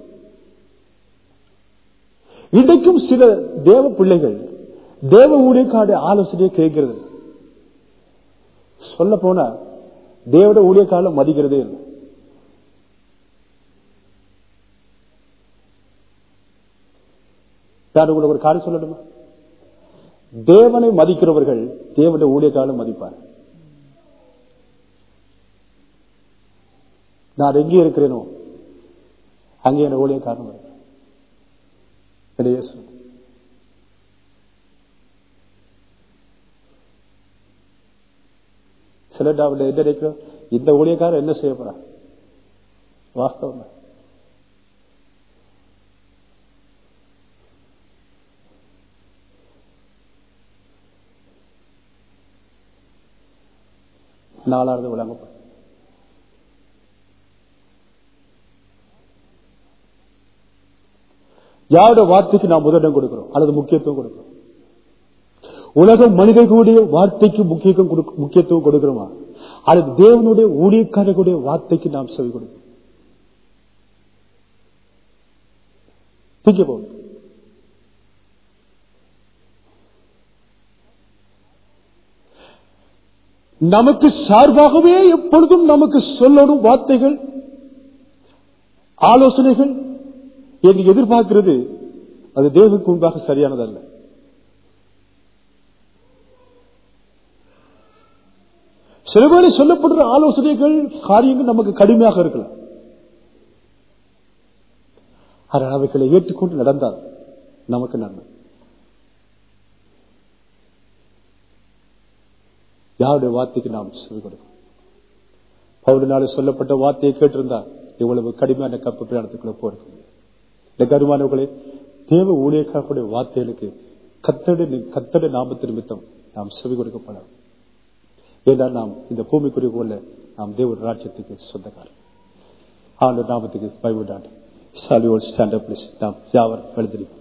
இன்றைக்கும் சில தேவ பிள்ளைகள் தேவ ஊழியக்கார ஆலோசனையை கேட்கிறது சொல்ல போனா தேவட ஊழியக்காலம் மதிக்கிறதே இல்லை நான் உங்களுக்கு ஒரு காரியம் சொல்லணுமா தேவனை மதிக்கிறவர்கள் தேவனுடைய ஊழியக்காலம் மதிப்பார் நான் எங்கே இருக்கிறேனோ அங்கே என் ஊழியக்காரன் இருக்கிறேன். என்னுடைய இயேசு. சில டாவில் என்ன நினைக்கிறோம் இந்த ஊழியக்காரன் என்ன செய்ய போறான் வாஸ்தவம் தான். நாலாவது விளங்கப்படும் யாரோட வார்த்தைக்கு நாம் முதலிடம் கொடுக்கிறோம் அல்லது முக்கியத்துவம் கொடுக்கிறோம் உலகம் மனிதர்களுடைய வார்த்தைக்கு முக்கியத்துவம் கொடுக்க- முக்கியத்துவம் கொடுக்கிறோமா அல்லது தேவனுடைய ஊழியக்காரர்களுடைய வார்த்தைக்கு நாம் செவி கொடுக்கிறோம் Think about it. நமக்கு சார்பாகவே எப்பொழுதும் நமக்கு சொல்லணும் வார்த்தைகள் ஆலோசனைகள் என்று எதிர்பார்க்கிறது அது தேவனுக்கு முன்பாக சரியானதல்ல சில பேரை சொல்லப்படுற ஆலோசனைகள் காரியங்கள் நமக்கு கடுமையாக இருக்கலாம் ஆனால் அவைகளை ஏற்றுக்கொண்டு நடந்தால் நமக்கு நன்மை யாருடைய வார்த்தைக்கு நாம் செவி கொடுக்கும் பவுலினால சொல்லப்பட்ட வார்த்தையை கேட்டிருந்தால் இவ்வளவு கடுமையான கப்பு பிரயாணத்துக்குள்ள போயிருக்க முடியும் இந்த கருமானவர்களே தேவ ஊழியக்காரர்களுடைய வார்த்தைகளுக்கு கத்தட கத்தட நாமத்து நிமித்தம் நாம் செவி கொடுக்கப்படாது ஏனால் நாம் இந்த பூமிக்குரிய போல நாம் தேவ ராஜ்யத்துக்கு சொந்தக்காரர் ஆண்டு நாமத்துக்கு பயவிடாண்டு சாலியோல் ஸ்டாண்ட் அப் நாம் யாவர் எழுந்திருப்போம்